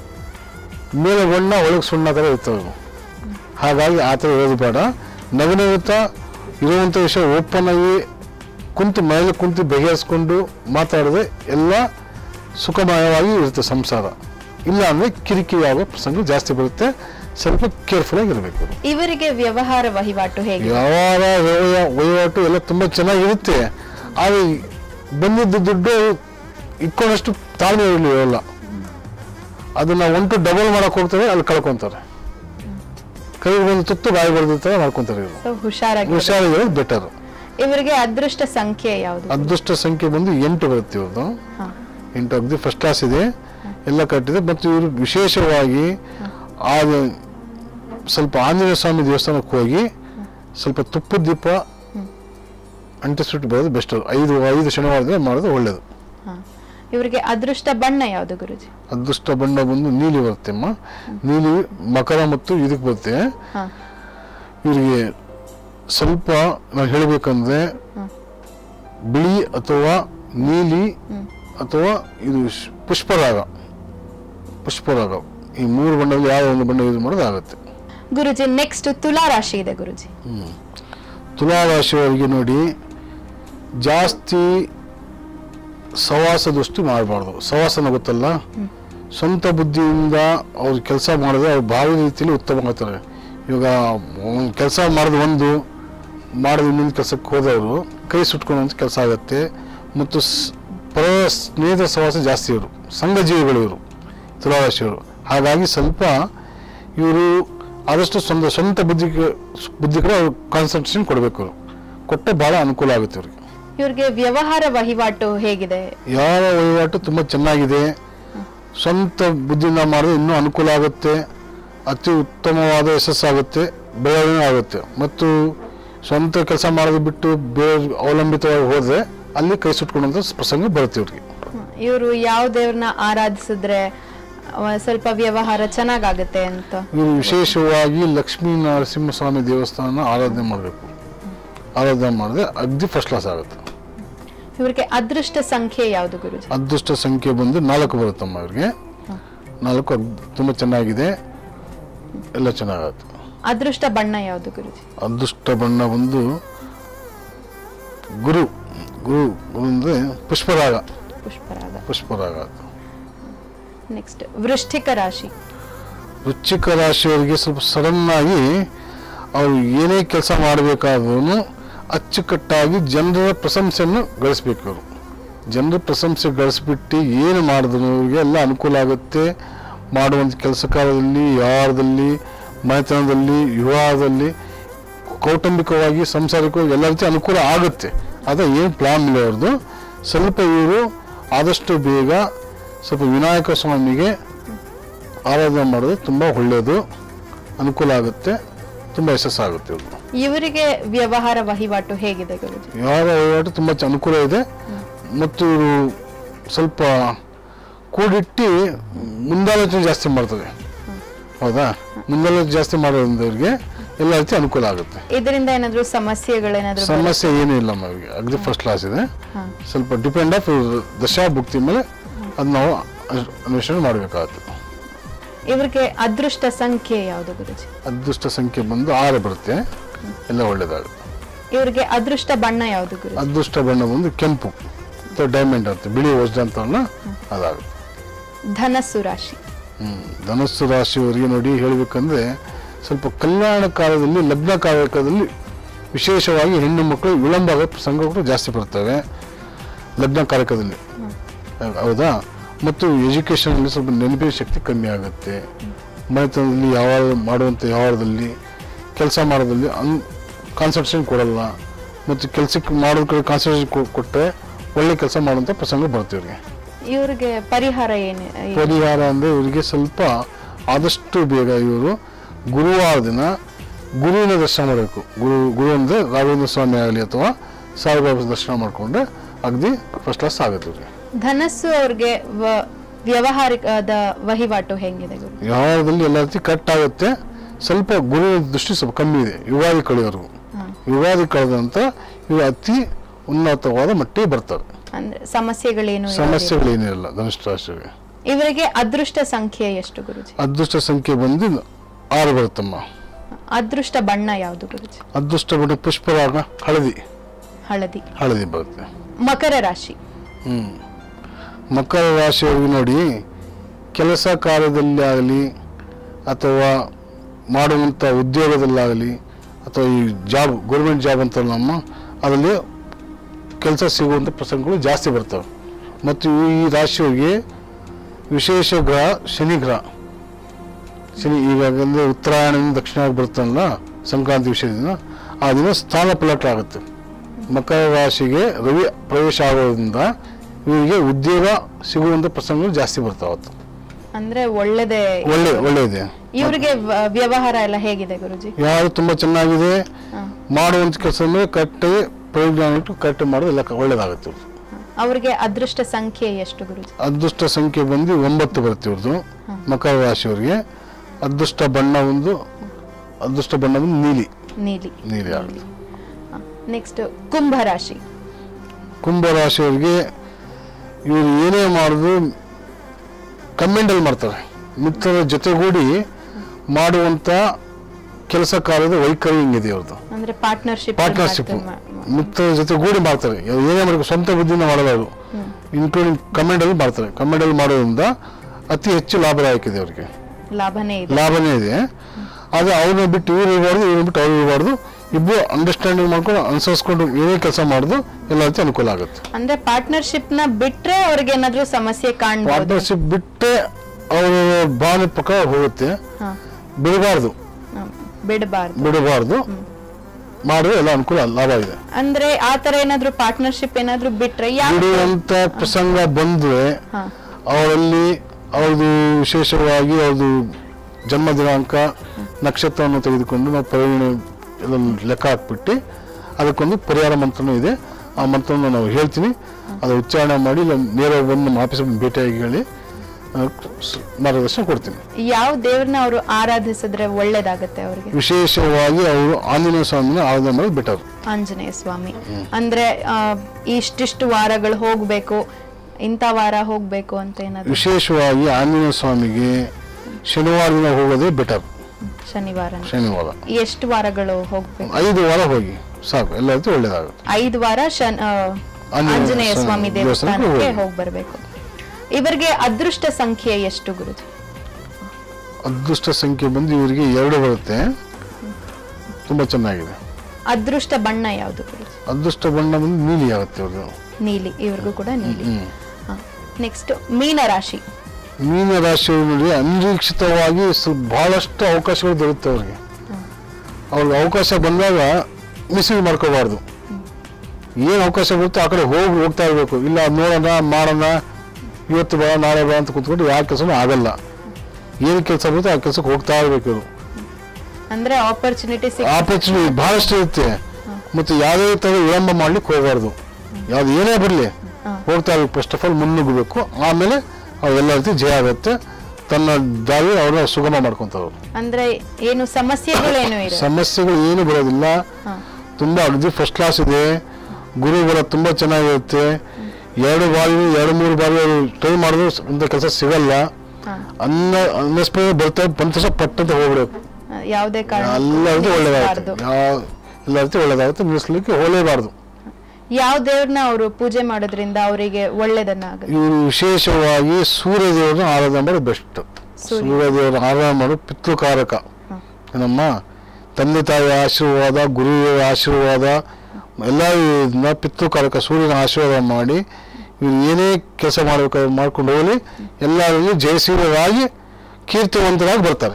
ಮೇಲೆ ಬಣ್ಣ ಒಳಗೆ ಸುಣ್ಣ ಥರ ಇರ್ತವೆ ಇವು. ಹಾಗಾಗಿ ಆ ಥರ ಇರೋದು ಬೇಡ ನಗುನಗುತ್ತಾ ಇರುವಂಥ ವಿಷಯ ಓಪನ್ ಆಗಿ ಕುಂತು ಮನೇಲಿ ಕುಂತು ಬಗೆಹರಿಸ್ಕೊಂಡು ಮಾತಾಡಿದ್ರೆ ಎಲ್ಲ ಸುಖಮಯವಾಗಿ ಇರುತ್ತೆ ಸಂಸಾರ ಇಲ್ಲ ಅಂದರೆ ಕಿರಿಕಿರಿ ಆಗೋ ಪ್ರಸಂಗ ಜಾಸ್ತಿ ಬರುತ್ತೆ ಸ್ವಲ್ಪ ಕೇರ್ಫುಲ್ ಆಗಿರಬೇಕು ಇವರಿಗೆ ವ್ಯವಹಾರ ವಹಿವಾಟು ಹೇಗೆ ವ್ಯವಹಾರ ವ್ಯವಯ ವಹಿವಾಟು ಎಲ್ಲ ತುಂಬ ಚೆನ್ನಾಗಿರುತ್ತೆ ಆದರೆ ಬಂದಿದ್ದ ದುಡ್ಡು ಇಕ್ಕೊಂಡಷ್ಟು ತಾಳ್ಮೆ ಇರಲಿಲ್ಲ ಅದನ್ನ ಒನ್ ಟು ಡಬಲ್ ಮಾಡಕ್ ಹೋಗ್ತಾರೆ ಅಲ್ಲಿ ಕಳ್ಕೊಂತಾರೆ ಕೈಗೆ ಬಂದು ತುತ್ತು ಬಾಯಿ ಬರ್ದಿರ್ತಾರೆ ಮಾಡ್ಕೊಂತಾರೆ ಇವರು ಸೊ ಹುಷಾರಾಗಿ ಹುಷಾರಿರೋದು ಬೆಟರ್ ಇವರಿಗೆ ಅದೃಷ್ಟ ಸಂಖ್ಯೆ ಯಾವುದು ಅದೃಷ್ಟ ಸಂಖ್ಯೆ ಬಂದು ಎಂಟು ಬರುತ್ತೆ ಇವ್ರದ್ದು ಹಾ. ಎಂಟು ಅಗ್ದಿ ಫಸ್ಟ್ ಕ್ಲಾಸ್ ಇದೆ ಎಲ್ಲ ಕಟ್ಟಿದೆ ಮತ್ತು ಇವರು ವಿಶೇಷವಾಗಿ ಆ ಸ್ವಲ್ಪ ಆಂಜನೇಯ ಸ್ವಾಮಿ ದೇವಸ್ಥಾನಕ್ಕೆ ಹೋಗಿ ಸ್ವಲ್ಪ ತುಪ್ಪದ ದೀಪ ಅಂಟಿಸ್ಬಿಟ್ಟು ಬರೋದು ಬೆಸ್ಟ್ ಐದು ಐದು ಶನಿವಾರ ದಿನ ಮಾಡೋದು ಒಳ್ಳೇದು ಹಾ. ಇವರಿಗೆ ಅದೃಷ್ಟ ಬಣ್ಣ ಯಾವುದು ಗುರುಜಿ ಅದೃಷ್ಟ ಬಣ್ಣ ಬಂದು ನೀಲಿ ಬರುತ್ತೆ ಅಮ್ಮ ನೀಲಿ ಮಕರ ಮತ್ತು ಇದಕ್ಕೆ ಬರುತ್ತೆ ಹಾ ಇವರಿಗೆ ಸ್ವಲ್ಪ ನಾವು ಹೇಳಬೇಕಂದ್ರೆ ಹ್ಮ್. ಬಿಳಿ ಅಥವಾ ನೀಲಿ ಹ್ಮ್. ಅಥವಾ ಇದು ಶ್- ಪುಷ್ಪರಾಗ ಪುಷ್ಪರಾಗ ಈ ಮೂರು ಬಣ್ಣದಲ್ಲಿ ಯಾವ ಒಂದು ಬಣ್ಣ ಯೂಸ್ ಮಾಡೋದು ಆಗುತ್ತೆ ಗುರುಜಿ ನೆಕ್ಸ್ಟ್ ತುಲಾ ರಾಶಿ ಇದೆ ಗುರುಜಿ ತುಲಾ ರಾಶಿಯವರಿಗೆ ನೋಡಿ ಜಾಸ್ತಿ ಸವಾಸದಷ್ಟು ಮಾಡಬಾರ್ದು ಸವಾಸನ ಗೊತ್ತಲ್ಲ ಸ್ವಂತ ಬುದ್ಧಿಯಿಂದ ಅವ್ರು ಕೆಲಸ ಮಾಡಿದ್ರೆ ಅವ್ರು ಭಾವಿ ರೀತಿಯಲ್ಲಿ ಉತ್ತಮ ಆಗ್ತಾರೆ ಇವಾಗ ಕೆಲಸ ಮಾಡಿದ ಒಂದು ಮಾಡಿದ ಇನ್ನೊಂದು ಕೆಲಸಕ್ಕೆ ಹೋದವರು ಕೈ ಸುಟ್ಕೊಳ್ಳುವಂಥ ಕೆಲಸ ಆಗುತ್ತೆ ಮತ್ತು ಸ್- ಪರ ಸ್ನೇಹಿತರ ಸವಾಸ ಜಾಸ್ತಿ ಇವರು ಸಂಘಜೀವಿಗಳು ಇವರು ತುಲಾರಾಶಿಯವರು ಹಾಗಾಗಿ ಸ್ವಲ್ಪ ಇವರು ಆದಷ್ಟು ಸ್ವಂತ ಸ್ವಂತ ಬುದ್ಧಿ ಬುದ್ಧಿ ಕಡೆ ಅವ್ರು ಕಾನ್ಸಂಟ್ರೇಷನ್ ಕೊಡಬೇಕು ಇವರು ಕೊಟ್ಟರೆ ಭಾಳ ಅನುಕೂಲ ಆಗುತ್ತೆ ಇವ್ರಿಗೆ ಇವ್ರಿಗೆ ವ್ಯವಹಾರ ವಹಿವಾಟು ಹೇಗಿದೆ ಯಾವ ವಹಿವಾಟು ತುಂಬ ಚೆನ್ನಾಗಿದೆ ಸ್ವಂತ ಬುದ್ಧಿಯಿಂದ ಮಾಡಿದ್ರೆ ಇನ್ನೂ ಅನುಕೂಲ ಆಗುತ್ತೆ ಅತಿ ಉತ್ತಮವಾದ ಯಶಸ್ಸಾಗುತ್ತೆ ಬೆಳವಣಿಗೆ ಆಗುತ್ತೆ ಮತ್ತು ಸ್ವಂತ ಕೆಲಸ ಮಾಡೋದು ಬಿಟ್ಟು ಬೇರೆ ಅವಲಂಬಿತವಾಗಿ ಹೋದರೆ ಅಲ್ಲಿ ಕೈ ಸುಟ್ಕೊಳ್ಳುವಂಥ ಪ್ರಸಂಗ ಬರುತ್ತೆ ಇವ್ರಿಗೆ ಇವರು ಯಾವ ದೇವ್ರನ್ನ ಆರಾಧಿಸಿದ್ರೆ ಅವ ಸ್ವಲ್ಪ ವ್ಯವಹಾರ ಚೆನ್ನಾಗಾಗುತ್ತೆ ಅಂತ ಇವರು ವಿಶೇಷವಾಗಿ ಲಕ್ಷ್ಮೀ ನರಸಿಂಹಸ್ವಾಮಿ ದೇವಸ್ಥಾನ ಆರಾಧನೆ ಮಾಡಬೇಕು ಆರಾಧನೆ ಮಾಡಿದ್ರೆ ಅಗ್ದಿ ಫಸ್ಟ್ ಕ್ಲಾಸ್ ಆಗುತ್ತೆ ಇವ್ರಿಗೆ ಅದೃಷ್ಟ ಸಂಖ್ಯೆ ಯಾವುದು ಗುರುಜಿ ಅದೃಷ್ಟ ಸಂಖ್ಯೆ ಬಂದು ನಾಲ್ಕು ಬರುತ್ತಮ್ಮ ಇವ್ರಿಗೆ ನಾಲ್ಕು ಅಗ್- ತುಂಬ ಚೆನ್ನಾಗಿದೆ ಎಲ್ಲ ಚೆನ್ನಾಗುತ್ತೆ ಅದೃಷ್ಟ ಬಣ್ಣ ಯಾವುದು ಗುರುಜಿ ಅದೃಷ್ಟ ಬಣ್ಣ ಬಂದು ಗುರು ಗುರು ಗುರು ಅಂದರೆ ಪುಷ್ಪರಾಗ ಪುಷ್ಪರಾಗ ಪುಷ್ಪರಾಗ ನೆಕ್ಸ್ಟ್ ವೃಶ್ಚಿಕ ರಾಶಿ ವೃಶ್ಚಿಕ ರಾಶಿಯವರಿಗೆ ಸ್ವಲ್ಪ ಸಡನ್ ಆಗಿ ಅವ್ರು ಏನೇ ಕೆಲಸ ಮಾಡಬೇಕಾದ್ರೂ ಅಚ್ಚುಕಟ್ಟಾಗಿ ಜನರ ಪ್ರಶಂಸೆಯನ್ನು ಗಳಿಸ್ಬೇಕು ಅವರು ಜನರ ಪ್ರಶಂಸೆ ಗಳಿಸ್ಬಿಟ್ಟು ಏನು ಮಾಡಿದ್ರು ಅವ್ರಿಗೆ ಎಲ್ಲ ಅನುಕೂಲ ಆಗುತ್ತೆ ಮಾಡುವಂಥ ಕೆಲಸ ಕಾರ್ಯದಲ್ಲಿ ವ್ಯವಹಾರದಲ್ಲಿ ಮನೆತನದಲ್ಲಿ ವಿವಾಹದಲ್ಲಿ ಕೌಟುಂಬಿಕವಾಗಿ ಸಂಸಾರಿಕವಾಗಿ ಎಲ್ಲ ರೀತಿ ಅನುಕೂಲ ಆಗುತ್ತೆ ಆದರೆ ಏನು ಪ್ಲಾನ್ ಇಲ್ಲ ಅವ್ರದ್ದು ಸ್ವಲ್ಪ ಇವರು ಆದಷ್ಟು ಬೇಗ ಸ್ವಲ್ಪ ವಿನಾಯಕ ಸ್ವಾಮಿಗೆ ಆರಾಧನೆ ಮಾಡೋದು ತುಂಬ ಒಳ್ಳೆಯದು ಅನುಕೂಲ ಆಗುತ್ತೆ ತುಂಬ ಯಶಸ್ಸಾಗುತ್ತೆ ಇವ್ರು ಇವರಿಗೆ ವ್ಯವಹಾರ ವಹಿವಾಟು ಹೇಗಿದೆ ಗುರುಜಿ ವ್ಯವಹಾರ ವಹಿವಾಟು ತುಂಬ ಚ- ಅನುಕೂಲ ಇದೆ ಮತ್ತು ಇವರು ಸ್ವಲ್ಪ ಕೂಡಿಟ್ಟು ಮುಂದಾಲೋಚನೆ ಜಾಸ್ತಿ ಮಾಡ್ತದೆ ಹೌದಾ ಮುಂದಾಲೋಚನೆ ಜಾಸ್ತಿ ಮಾಡೋದ್ರಿಂದ ಇವ್ರಿಗೆ ಎಲ್ಲ ರೀತಿ ಅನುಕೂಲ ಆಗುತ್ತೆ ಇದರಿಂದ ಏನಾದ್ರು ಸಮಸ್ಯೆಗಳೇನಾದ್ರು ಬರು- ಸಮಸ್ಯೆ ಏನೂ ಇಲ್ಲಮ್ಮ ಇವ್ರಿಗೆ ಅಗ್ದಿ ಫಸ್ಟ್ ಕ್ಲಾಸ್ ಇದೆ ಹಾ. ಸ್ವಲ್ಪ ಡಿಪೆಂಡ್ ಆಫ್ ದಶಾ ಭುಕ್ತಿ ಮೇಲೆ ಅದು ನಾವು ಅನ್- ಅನ್ವೇಷಣೆ ಮಾಡಬೇಕಾಗುತ್ತೆ ಇವ್ರಿಗೆ ಅದೃಷ್ಟ ಸಂಖ್ಯೆ ಯಾವುದು ಗುರುಜಿ ಅದೃಷ್ಟ ಸಂಖ್ಯೆ ಬಂದು ಆರು ಬರುತ್ತೆ ಎಲ್ಲ ಒಳ್ಳೇದಾಗುತ್ತೆ ಇವ್ರಿಗೆ ಅದೃಷ್ಟ ಬಣ್ಣ ಯಾವುದು ಗುರುಜಿ ಅದೃಷ್ಟ ಬಣ್ಣ ಬಂದು ಕೆಂಪು ಅಥವಾ ಡೈಮಂಡ್ ಅಂತ ಬಿಳಿ ವಜ್ರ ಅಂತವಲ್ಲ ಅದಾಗುತ್ತೆ ಧನಸ್ಸು ರಾಶಿ ಹ್ಮ್. ಧನಸ್ಸು ರಾಶಿಯವರಿಗೆ ನೋಡಿ ಹೇಳಬೇಕಂದ್ರೆ ಸ್ವಲ್ಪ ಕಲ್ಯಾಣ ಕಾಲದಲ್ಲಿ ಲಗ್ನ ಕಾಲದಲ್ಲಿ ವಿಶೇಷವಾಗಿ ಹೆಣ್ಣು ಮಕ್ಕಳು ವಿಳಂಬ ಆಗೋ ಪ್ರಸಂಗಗಳು ಜಾಸ್ತಿ ಬರ್ತವೆ ಲಗ್ನ ಕಾಲಕದಲ್ಲಿ ಹೌದಾ ಮತ್ತು ಎಜುಕೇಷನಲ್ಲಿ ಸ್ವಲ್ಪ ನೆನಪಿನ ಶಕ್ತಿ ಕಮ್ಮಿ ಆಗುತ್ತೆ ಮನೆತನದಲ್ಲಿ ಯಾವ ಮಾಡುವಂಥ ವ್ಯವಹಾರದಲ್ಲಿ ಕೆಲಸ ಮಾಡೋದ್ರಲ್ಲಿ ಅನ್ ಕಾನ್ಸಂಟ್ರೇಷನ್ ಕೊಡಲ್ಲ ಮತ್ತು ಕೆಲಸಕ್ಕೆ ಮಾಡೋದ್ ಕಡೆ ಕಾನ್ಸಂಟ್ರೇಷನ್ ಕೊಟ್ಟರೆ ಒಳ್ಳೆ ಕೆಲಸ ಮಾಡುವಂಥ ಪ್ರಸಂಗ ಬರುತ್ತೆ ಇವ್ರಿಗೆ ಇವ್ರಿಗೆ ಪರಿಹಾರ ಏನು ಪರಿಹಾರ ಅಂದರೆ ಇವರಿಗೆ ಸ್ವಲ್ಪ ಆದಷ್ಟು ಬೇಗ ಇವರು ಗುರುವಾರ ದಿನ ಗುರುವಿನ ದರ್ಶನ ಮಾಡಬೇಕು ಗುರು ಗುರು ಅಂದರೆ ರಾಘವೇಂದ್ರ ಸ್ವಾಮಿ ಆಗಲಿ ಅಥವಾ ಸಾಯಿಬಾಬಾ ದರ್ಶನ ಮಾಡಿಕೊಂಡ್ರೆ ಅಗದಿ ಫಸ್ಟ್ ಕ್ಲಾಸ್ ಆಗುತ್ತೆ ಇವ್ರಿಗೆ ಧನಸ್ಸು ಅವ್ರಿಗೆ ವ- ವ್ಯವಹಾರಿಕದ ವಹಿವಾಟು ಹೆಂಗಿದೆ ಗುರು ವ್ಯವಹಾರದಲ್ಲಿ ಎಲ್ಲ ರೀತಿ ಕಟ್ ಆಗುತ್ತೆ ಸ್ವಲ್ಪ ಗುರುವಿನ ದೃಷ್ಟಿ ಸ್ವಲ್ಪ ಕಮ್ಮಿ ಇದೆ ಯುಗಾದಿ ಕಳೆಯೋರ್ಗು ಹಾ. ಯುಗಾದಿ ಕಳೆದ ನಂತರ ಇವರು ಅತಿ ಉನ್ನತವಾದ ಮಟ್ಟಿಗೆ ಬರ್ತಾರೆ ಅಂದ್ರೆ ಸಮಸ್ಯೆಗಳೇನು ಇರೋದಿಲ್ಲ. ಸಮಸ್ಯೆಗಳೇನಿರಲ್ಲ ಧನುಷ್ಠ ರಾಶಿಗೆ ಇವರಿಗೆ ಅದೃಷ್ಟ ಸಂಖ್ಯೆ ಎಷ್ಟು ಗುರುಜಿ ಅದೃಷ್ಟ ಸಂಖ್ಯೆ ಬಂದು ಆರು ಬರುತ್ತಮ್ಮ ಅದೃಷ್ಟ ಬಣ್ಣ ಯಾವುದು ಗುರುಜಿ ಅದೃಷ್ಟ ಬಣ್ಣ ಪುಷ್ಪರಾಗ ಹಳದಿ ಹಳದಿ ಹಳದಿ ಬರುತ್ತೆ ಮಕರ ರಾಶಿ ಹ್ಮ್ ಮಕರ ರಾಶಿಯವರಿಗೆ ನೋಡಿ ಕೆಲಸ ಕಾರ್ಯದಲ್ಲಿ ಆಗಲಿ ಅಥವಾ ಮಾಡುವಂಥ ಉದ್ಯೋಗದಲ್ಲಾಗಲಿ ಅಥವಾ ಈ ಜಾಬ್ ಗೌರ್ಮೆಂಟ್ ಜಾಬ್ ಅಂತ ನಮ್ಮ ಅದರಲ್ಲಿ ಕೆಲಸ ಸಿಗುವಂಥ ಪ್ರಸಂಗಗಳು ಜಾಸ್ತಿ ಬರ್ತವೆ ಮತ್ತು ಈ ರಾಶಿಯವರಿಗೆ ವಿಶೇಷ ಗ್ರಹ ಶನಿ ಗ್ರಹ ಶನಿ ಈಗಾಗಲೇ ಉತ್ತರಾಯಣದಿಂದ ದಕ್ಷಿಣವಾಗಿ ಬರ್ತಾನಲ್ಲ ಸಂಕ್ರಾಂತಿ ವಿಷಯದಿಂದ ಆ ದಿನ ಸ್ಥಾನ ಪಲಟ ಆಗುತ್ತೆ ಮಕರ ರಾಶಿಗೆ ರವಿ ಪ್ರವೇಶ ಆಗೋದ್ರಿಂದ ಇವರಿಗೆ ಉದ್ಯೋಗ ಸಿಗುವಂಥ ಪ್ರಸಂಗಗಳು ಜಾಸ್ತಿ ಬರ್ತಾವೆ ಅವತ್ತು ಅಂದ್ರೆ ಒಳ್ಳೆದೇ ಒಳ್ಳೆ ಒಳ್ಳೆಯದೆ ಇವ್ರಿಗೆ ವ- ವ್ಯವಹಾರ ಎಲ್ಲ ಹೇಗಿದೆ ಗುರುಜಿ ಯಾರು ತುಂಬ ಚೆನ್ನಾಗಿದೆ ಹಾ. ಮಾಡುವಂಥ ಕೆಲಸ ಮೇಲೆ ಕರೆಕ್ಟಾಗಿ ಪ್ರಯೋಜನ ಇಟ್ಟು ಕರೆಕ್ಟ್ ಮಾಡೋದು ಎಲ್ಲ ಕ- ಒಳ್ಳೇದಾಗುತ್ತೆ ಇವ್ರಿಗೆ. ಅವ್ರಿಗೆ ಅದೃಷ್ಟ ಸಂಖ್ಯೆ ಎಷ್ಟು ಗುರುಜಿ ಅದೃಷ್ಟ ಸಂಖ್ಯೆ ಬಂದು ಒಂಬತ್ತು ಬರುತ್ತೆ ಇವ್ರದ್ದು ಮಕರ ರಾಶಿಯವರಿಗೆ ಅದೃಷ್ಟ ಬಣ್ಣ ಒಂದು ಅದೃಷ್ಟ ಬಣ್ಣ ಬಂದು ನೀಲಿ ನೀಲಿ ನೀಲಿ ಆಗುತ್ತೆ ನೆಕ್ಸ್ಟ್ ಕುಂಭ ರಾಶಿ ಕುಂಭ ರಾಶಿಯವರಿಗೆ ಇವರು ಏನೇ ಮಾಡಿದ್ರು ಕಮೆಂಡಲ್ಲಿ ಮಾಡ್ತಾರೆ ಮಿತ್ರರ ಜೊತೆಗೂಡಿ ಮಾಡುವಂಥ ಕೆಲಸ ಕಾರ್ಯದ ವೈಖರಿ ಹಿಂಗಿದೆ ಇವ್ರದ್ದು ಅಂದ್ರೆ ಪಾರ್ಟ್ನರ್ಶಿಪ್ ಪಾರ್ಟ್ನರ್ಶಿಪ್ ಮಿತ್ರರ ಜೊತೆ ಗೂಡಿ ಮಾಡ್ತಾರೆ ಇವ್ರು ಏನೇ ಮಾಡಬೇಕು ಸ್ವಂತ ಬುದ್ಧಿನ ಮಾಡಬಾರ್ದು ಇನ್ಕ್ಲೂಡಿಂಗ್ ಕಮೆಂಡಲ್ಲಿ ಮಾಡ್ತಾರೆ ಕಮೆಂಡಲ್ಲಿ ಮಾಡೋದ್ರಿಂದ ಅತಿ ಹೆಚ್ಚು ಲಾಭದಾಯಕ ಇದೆ ಅವರಿಗೆ ಲಾಭನೇ ಇದೆ ಲಾಭನೇ ಇದೆ ಆದರೆ ಅವ್ರನ್ನ ಬಿಟ್ಟು ಇವ್ರು ಇರಬಾರ್ದು ಇವ್ರನ್ನ ಬಿಟ್ಟು ಅವ್ರು ಇರಬಾರ್ದು ಇಬ್ಬರು ಅಂಡರ್ಸ್ಟ್ಯಾಂಡಿಂಗ್ ಮಾಡ್ಕೊಂಡು ಅನುಸರಿಸ್ಕೊಂಡು ಏನೇ ಕೆಲಸ ಮಾಡಿದ್ರು ಎಲ್ಲ ರೀತಿ ಅನುಕೂಲ ಆಗುತ್ತೆ ಅಂದ್ರೆ ಪಾರ್ಟ್ನರ್ಶಿಪ್ ನ ಬಿಟ್ರೆ ಅವ್ರಿಗೆ ಏನಾದ್ರೂ ಸಮಸ್ಯೆ ಕಾಣ್ಬೋದು ಪಾರ್ಟ್ನರ್ಶಿಪ್ ಬಿಟ್ಟೆ ಅವರ ಭಾವನೆ ಪ್ರಕಾರ ಹೋಗುತ್ತೆ ಹಾ. ಬಿಡಬಾರ್ದು ಹ್ಮ್. ಬಿಡಬಾರ್ದು ಬಿಡಬಾರ್ದು ಮಾಡಿದ್ರೆ ಎಲ್ಲ ಅನುಕೂಲ ಲಾಭ ಇದೆ ಅಂದ್ರೆ ಆತರ ಏನಾದ್ರೂ ಪಾರ್ಟ್ನರ್ಶಿಪ್ ಏನಾದ್ರೂ ಬಿಟ್ರೆ ಯಾವ ಬಿಡುವಂತ ಪ್ರಸಂಗ ಬಂದ್ರೆ ಹಾ. ಅವರಲ್ಲಿ ಅವ್ರದ್ದು ವಿಶೇಷವಾಗಿ ಅವ್ರದ್ದು ಜನ್ಮ ದಿನಾಂಕ ನಕ್ಷತ್ರವನ್ನು ತೆಗೆದುಕೊಂಡು ನಾವು ಪರಿಗಣ ಇದನ್ನು ಲೆಕ್ಕ ಹಾಕ್ಬಿಟ್ಟು ಅದಕ್ಕೊಂದು ಪರಿಹಾರ ಮಂತ್ರನೂ ಇದೆ ಆ ಮಂತ್ರವನ್ನು ನಾವು ಹೇಳ್ತೀನಿ ಅದು ಉಚ್ಚಾರಣೆ ಮಾಡಿ ಇಲ್ಲ ನೇರ ಬಂದು ನಮ್ಮ ಆಫೀಸಲ್ಲಿ ಭೇಟಿಯಾಗಿ ಹೇಳಿ ಆ, ಸ್- ಮಾರ್ಗದರ್ಶನ ಕೊಡ್ತೀನಿ ಯಾವ ದೇವ್ರನ್ನ ಅವರು ಆರಾಧಿಸಿದ್ರೆ ಒಳ್ಳೇದಾಗತ್ತೆ ಅವ್ರಿಗೆ ವಿಶೇಷವಾಗಿ ಅವರು ಆಂಜನೇಯ ಸ್ವಾಮಿನ ಆರಾಧನೆ ಮಾಡೋದು ಬೆಟರ್ ಆಂಜನೇಯ ಸ್ವಾಮಿ ಅಂದ್ರೆ ಆ, ಇಷ್ಟಿಷ್ಟು ವಾರಗಳು ಹೋಗ್ಬೇಕು ಇಂಥ ವಾರ ಹೋಗ್ಬೇಕು ಅಂತ ಏನಾದ್ರು ವಿಶೇಷವಾಗಿ ಆಂಜನೇಯ ಸ್ವಾಮಿಗೆ ಶನಿವಾರ ದಿನ ಹೋಗೋದೇ ಬೆಟರ್ ಶನಿವಾರ ಶನಿವಾರ ಎಷ್ಟು ವಾರಗಳು ಹೋಗ್ಬೇಕು ಐದು ವಾರ ಹೋಗಿ ಸಾಕು ಎಲ್ಲ ರೀತಿ ಒಳ್ಳೇದಾಗುತ್ತೆ ಐದು ವಾರ ಶನ್ ಆ, ಆಂಜನೇಯ ಆಂಜನೇಯ ಸ್ವಾಮಿ ಸ್ವಾಮಿ ದೇವಸ್ಥಾನಕ್ಕೆ ದೇವಸ್ಥಾನಕ್ಕೆ ಹೋಗಿ. ಹೋಗಿ ಬರ್ಬೇಕು ಇವರಿಗೆ ಅದೃಷ್ಟ ಸಂಖ್ಯೆ ಎಷ್ಟು ಗುರುಜಿ ಅದೃಷ್ಟ ಸಂಖ್ಯೆ ಬಂದು ಇವರಿಗೆ ಎರಡು ಬರುತ್ತೆ ತುಂಬಾ ಚೆನ್ನಾಗಿದೆ ಅದೃಷ್ಟ ಬಣ್ಣ ಯಾವುದು ಗುರುಜಿ ಅದೃಷ್ಟ ಬಣ್ಣ ಬಂದು ನೀಲಿ ಆಗುತ್ತೆ ಇವ್ರದ್ದು ನೀಲಿ ಇವ್ರಿಗೂ ಕೂಡ ನೀಲಿ ಹ್ಮ್. ನೆಕ್ಸ್ಟ್ ಮೀನ ರಾಶಿ ಮೀನ ರಾಶಿಯವರಿಗೆ ಅನಿರೀಕ್ಷಿತವಾಗಿ ಸ್ವಲ್ಪ ಬಹಳಷ್ಟು ಅವಕಾಶಗಳು ದೊರೆಯುತ್ತೆ ಅವ್ರಿಗೆ ಅವ್ರಿಗೆ ಅವಕಾಶ ಬಂದಾಗ ಮಿಸ್ಯೂಸ್ ಮಾಡ್ಕೋಬಾರ್ದು ಏನು ಅವಕಾಶ ಬರುತ್ತೆ ಆ ಕಡೆ ಹೋಗಿ ಹೋಗ್ತಾ ಇರಬೇಕು ಇಲ್ಲ ಅದ್ ನೋಡೋಣ ಮಾಡೋಣ ಇವತ್ತು ಬಾ ನಾಳೆ ಬಾ ಅಂತ ಕೂತ್ಕೊಂಡು ಯಾವ ಕೆಲಸನೂ ಆಗಲ್ಲ ಏನು ಕೆಲಸ ಬರುತ್ತೆ ಆ ಕೆಲಸಕ್ಕೆ ಹೋಗ್ತಾ ಇರ್ಬೇಕು ಇವರು ಅಂದ್ರೆ ಆಪರ್ಚುನಿಟಿ ಆಪರ್ಚುನಿಟಿ ಬಹಳಷ್ಟು ಇರುತ್ತೆ ಮತ್ತು ಯಾವುದೇ ಥರ ವಿಳಂಬ ಮಾಡ್ಲಿಕ್ಕೆ ಹೋಗಬಾರ್ದು ಯಾವ್ದು ಏನೇ ಬರಲಿ ಹೋಗ್ತಾ ಇರ್ಬೇಕು ಫಸ್ಟ್ ಆಫ್ ಆಲ್ ಮುನ್ನುಗ್ಗಬೇಕು ಆಮೇಲೆ ಅವ್ರು ಎಲ್ಲ ರೀತಿ ಜಯ ಆಗುತ್ತೆ ತನ್ನ ದಾರಿ ಅವ್ರನ್ನ ಸುಗಮ ಮಾಡ್ಕೊಂತಾರೆ ಅವ್ರು ಅಂದ್ರೆ ಏನು ಸಮಸ್ಯೆಗಳೇನು ಇದೆ ಸಮಸ್ಯೆಗಳು ಏನು ಬರೋದಿಲ್ಲ ಹಾ. ತುಂಬ ಅಗದಿ ಫಸ್ಟ್ ಕ್ಲಾಸ್ ಇದೆ ಗುರುಗಳ ತುಂಬ ಚೆನ್ನಾಗಿರುತ್ತೆ ಎರಡು ಬಾರಿ ಎರಡು ಮೂರು ಬಾರಿ ಅವರು ಟ್ರೈ ಮಾಡಿದ್ರು ಇಂಥ ಕೆಲಸ ಸಿಗಲ್ಲ ಹಾ. ಅನ್ನ ಅನ್ನಿಸ್ಬೇಕು ಬರ್ತಾ ಬಂದ ತಕ್ಷಣ ಪಟ್ಟಂತ ಹೋಗ್ಬೇಕು ಯಾವುದೇ ಕಾರಣ ಎಲ್ಲ ರೀತಿ ಒಳ್ಳೇದಾಗುತ್ತೆ ನಿಲ್ಲಿಸ್ಬಾರ್ದು. ಯಾವ ಎಲ್ಲ ರೀತಿ ಒಳ್ಳೇದಾಗುತ್ತೆ ನಿಲ್ಲಿಸ್ಲಿಕ್ಕೆ ಹೋಗಲೇಬಾರ್ದು ಯಾವ ದೇವ್ರನ್ನ ಅವರು ಪೂಜೆ ಮಾಡೋದ್ರಿಂದ ಅವರಿಗೆ ಒಳ್ಳೇದನ್ನ ಆಗುತ್ತೆ ಇವರು ವಿಶೇಷವಾಗಿ ಸೂರ್ಯ ದೇವರನ್ನ ಆರಾಧನೆ ಮಾಡೋದು ಬೆಸ್ಟ್ ಸೂರ್ಯ ದೇವರ ಆರಾಧನೆ ಮಾಡೋದು ಪಿತೃಕಾರಕ ನಮ್ಮ ತಂದೆ ತಾಯಿಯ ಆಶೀರ್ವಾದ ಗುರುವಿನ ಆಶೀರ್ವಾದ ಎಲ್ಲ ಇದನ್ನ ಪಿತೃಕಾರಕ ಸೂರ್ಯನ ಆಶೀರ್ವಾದ ಮಾಡಿ ಇವ್ರು ಏನೇ ಕೆಲಸ ಮಾಡಬೇಕಾದ್ರೆ ಮಾಡ್ಕೊಂಡು ಹೋಗಲಿ ಎಲ್ಲರಲ್ಲಿ ಜಯಶೀಲರಾಗಿ ಕೀರ್ತಿವಂತರಾಗಿ ಬರ್ತಾರೆ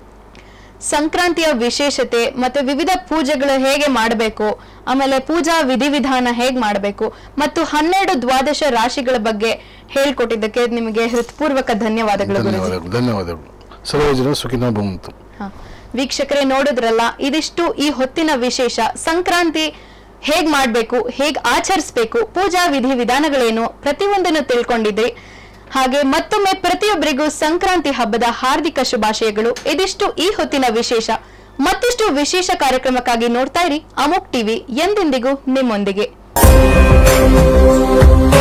ಸಂಕ್ರಾಂತಿಯ ವಿಶೇಷತೆ ಮತ್ತೆ ವಿವಿಧ ಪೂಜೆಗಳು ಹೇಗೆ ಮಾಡಬೇಕು ಆಮೇಲೆ ಪೂಜಾ ವಿಧಿವಿಧಾನ ಹೇಗೆ ಮಾಡಬೇಕು ಮತ್ತು ಹನ್ನೆರಡು ದ್ವಾದಶ ರಾಶಿಗಳ ಬಗ್ಗೆ ಹೇಳ್ಕೊಟ್ಟಿದ್ದಕ್ಕೆ ನಿಮಗೆ ಹೃತ್ಪೂರ್ವಕ ಧನ್ಯವಾದಗಳು ಗುರುಜಿ ಧನ್ಯವಾದಗಳು ಧನ್ಯವಾದಗಳು ಸರ್ವಜನ ಸುಖಿನ ಬಂತು ಹ. ವೀಕ್ಷಕರೇ ನೋಡಿದ್ರಲ್ಲ ಇದಿಷ್ಟು ಈ ಹೊತ್ತಿನ ವಿಶೇಷ ಸಂಕ್ರಾಂತಿ ಹೇಗ್ ಮಾಡ್ಬೇಕು ಹೇಗ್ ಆಚರಿಸ್ಬೇಕು ಪೂಜಾ ವಿಧಿ ವಿಧಾನಗಳೇನು ಪ್ರತಿಯೊಂದನ್ನು ತಿಳ್ಕೊಂಡಿದ್ರಿ ಹಾಗೆ ಮತ್ತೊಮ್ಮೆ ಪ್ರತಿಯೊಬ್ಬರಿಗೂ ಸಂಕ್ರಾಂತಿ ಹಬ್ಬದ ಹಾರ್ದಿಕ ಶುಭಾಶಯಗಳು ಇದಿಷ್ಟು ಈ ಹೊತ್ತಿನ ವಿಶೇಷ ಮತ್ತಷ್ಟು ವಿಶೇಷ ಕಾರ್ಯಕ್ರಮಕ್ಕಾಗಿ ನೋಡ್ತಾ ಇರಿ ಅಮೋಕ್ ಟಿವಿ ಎಂದೆಂದಿಗೂ ನಿಮ್ಮೊಂದಿಗೆ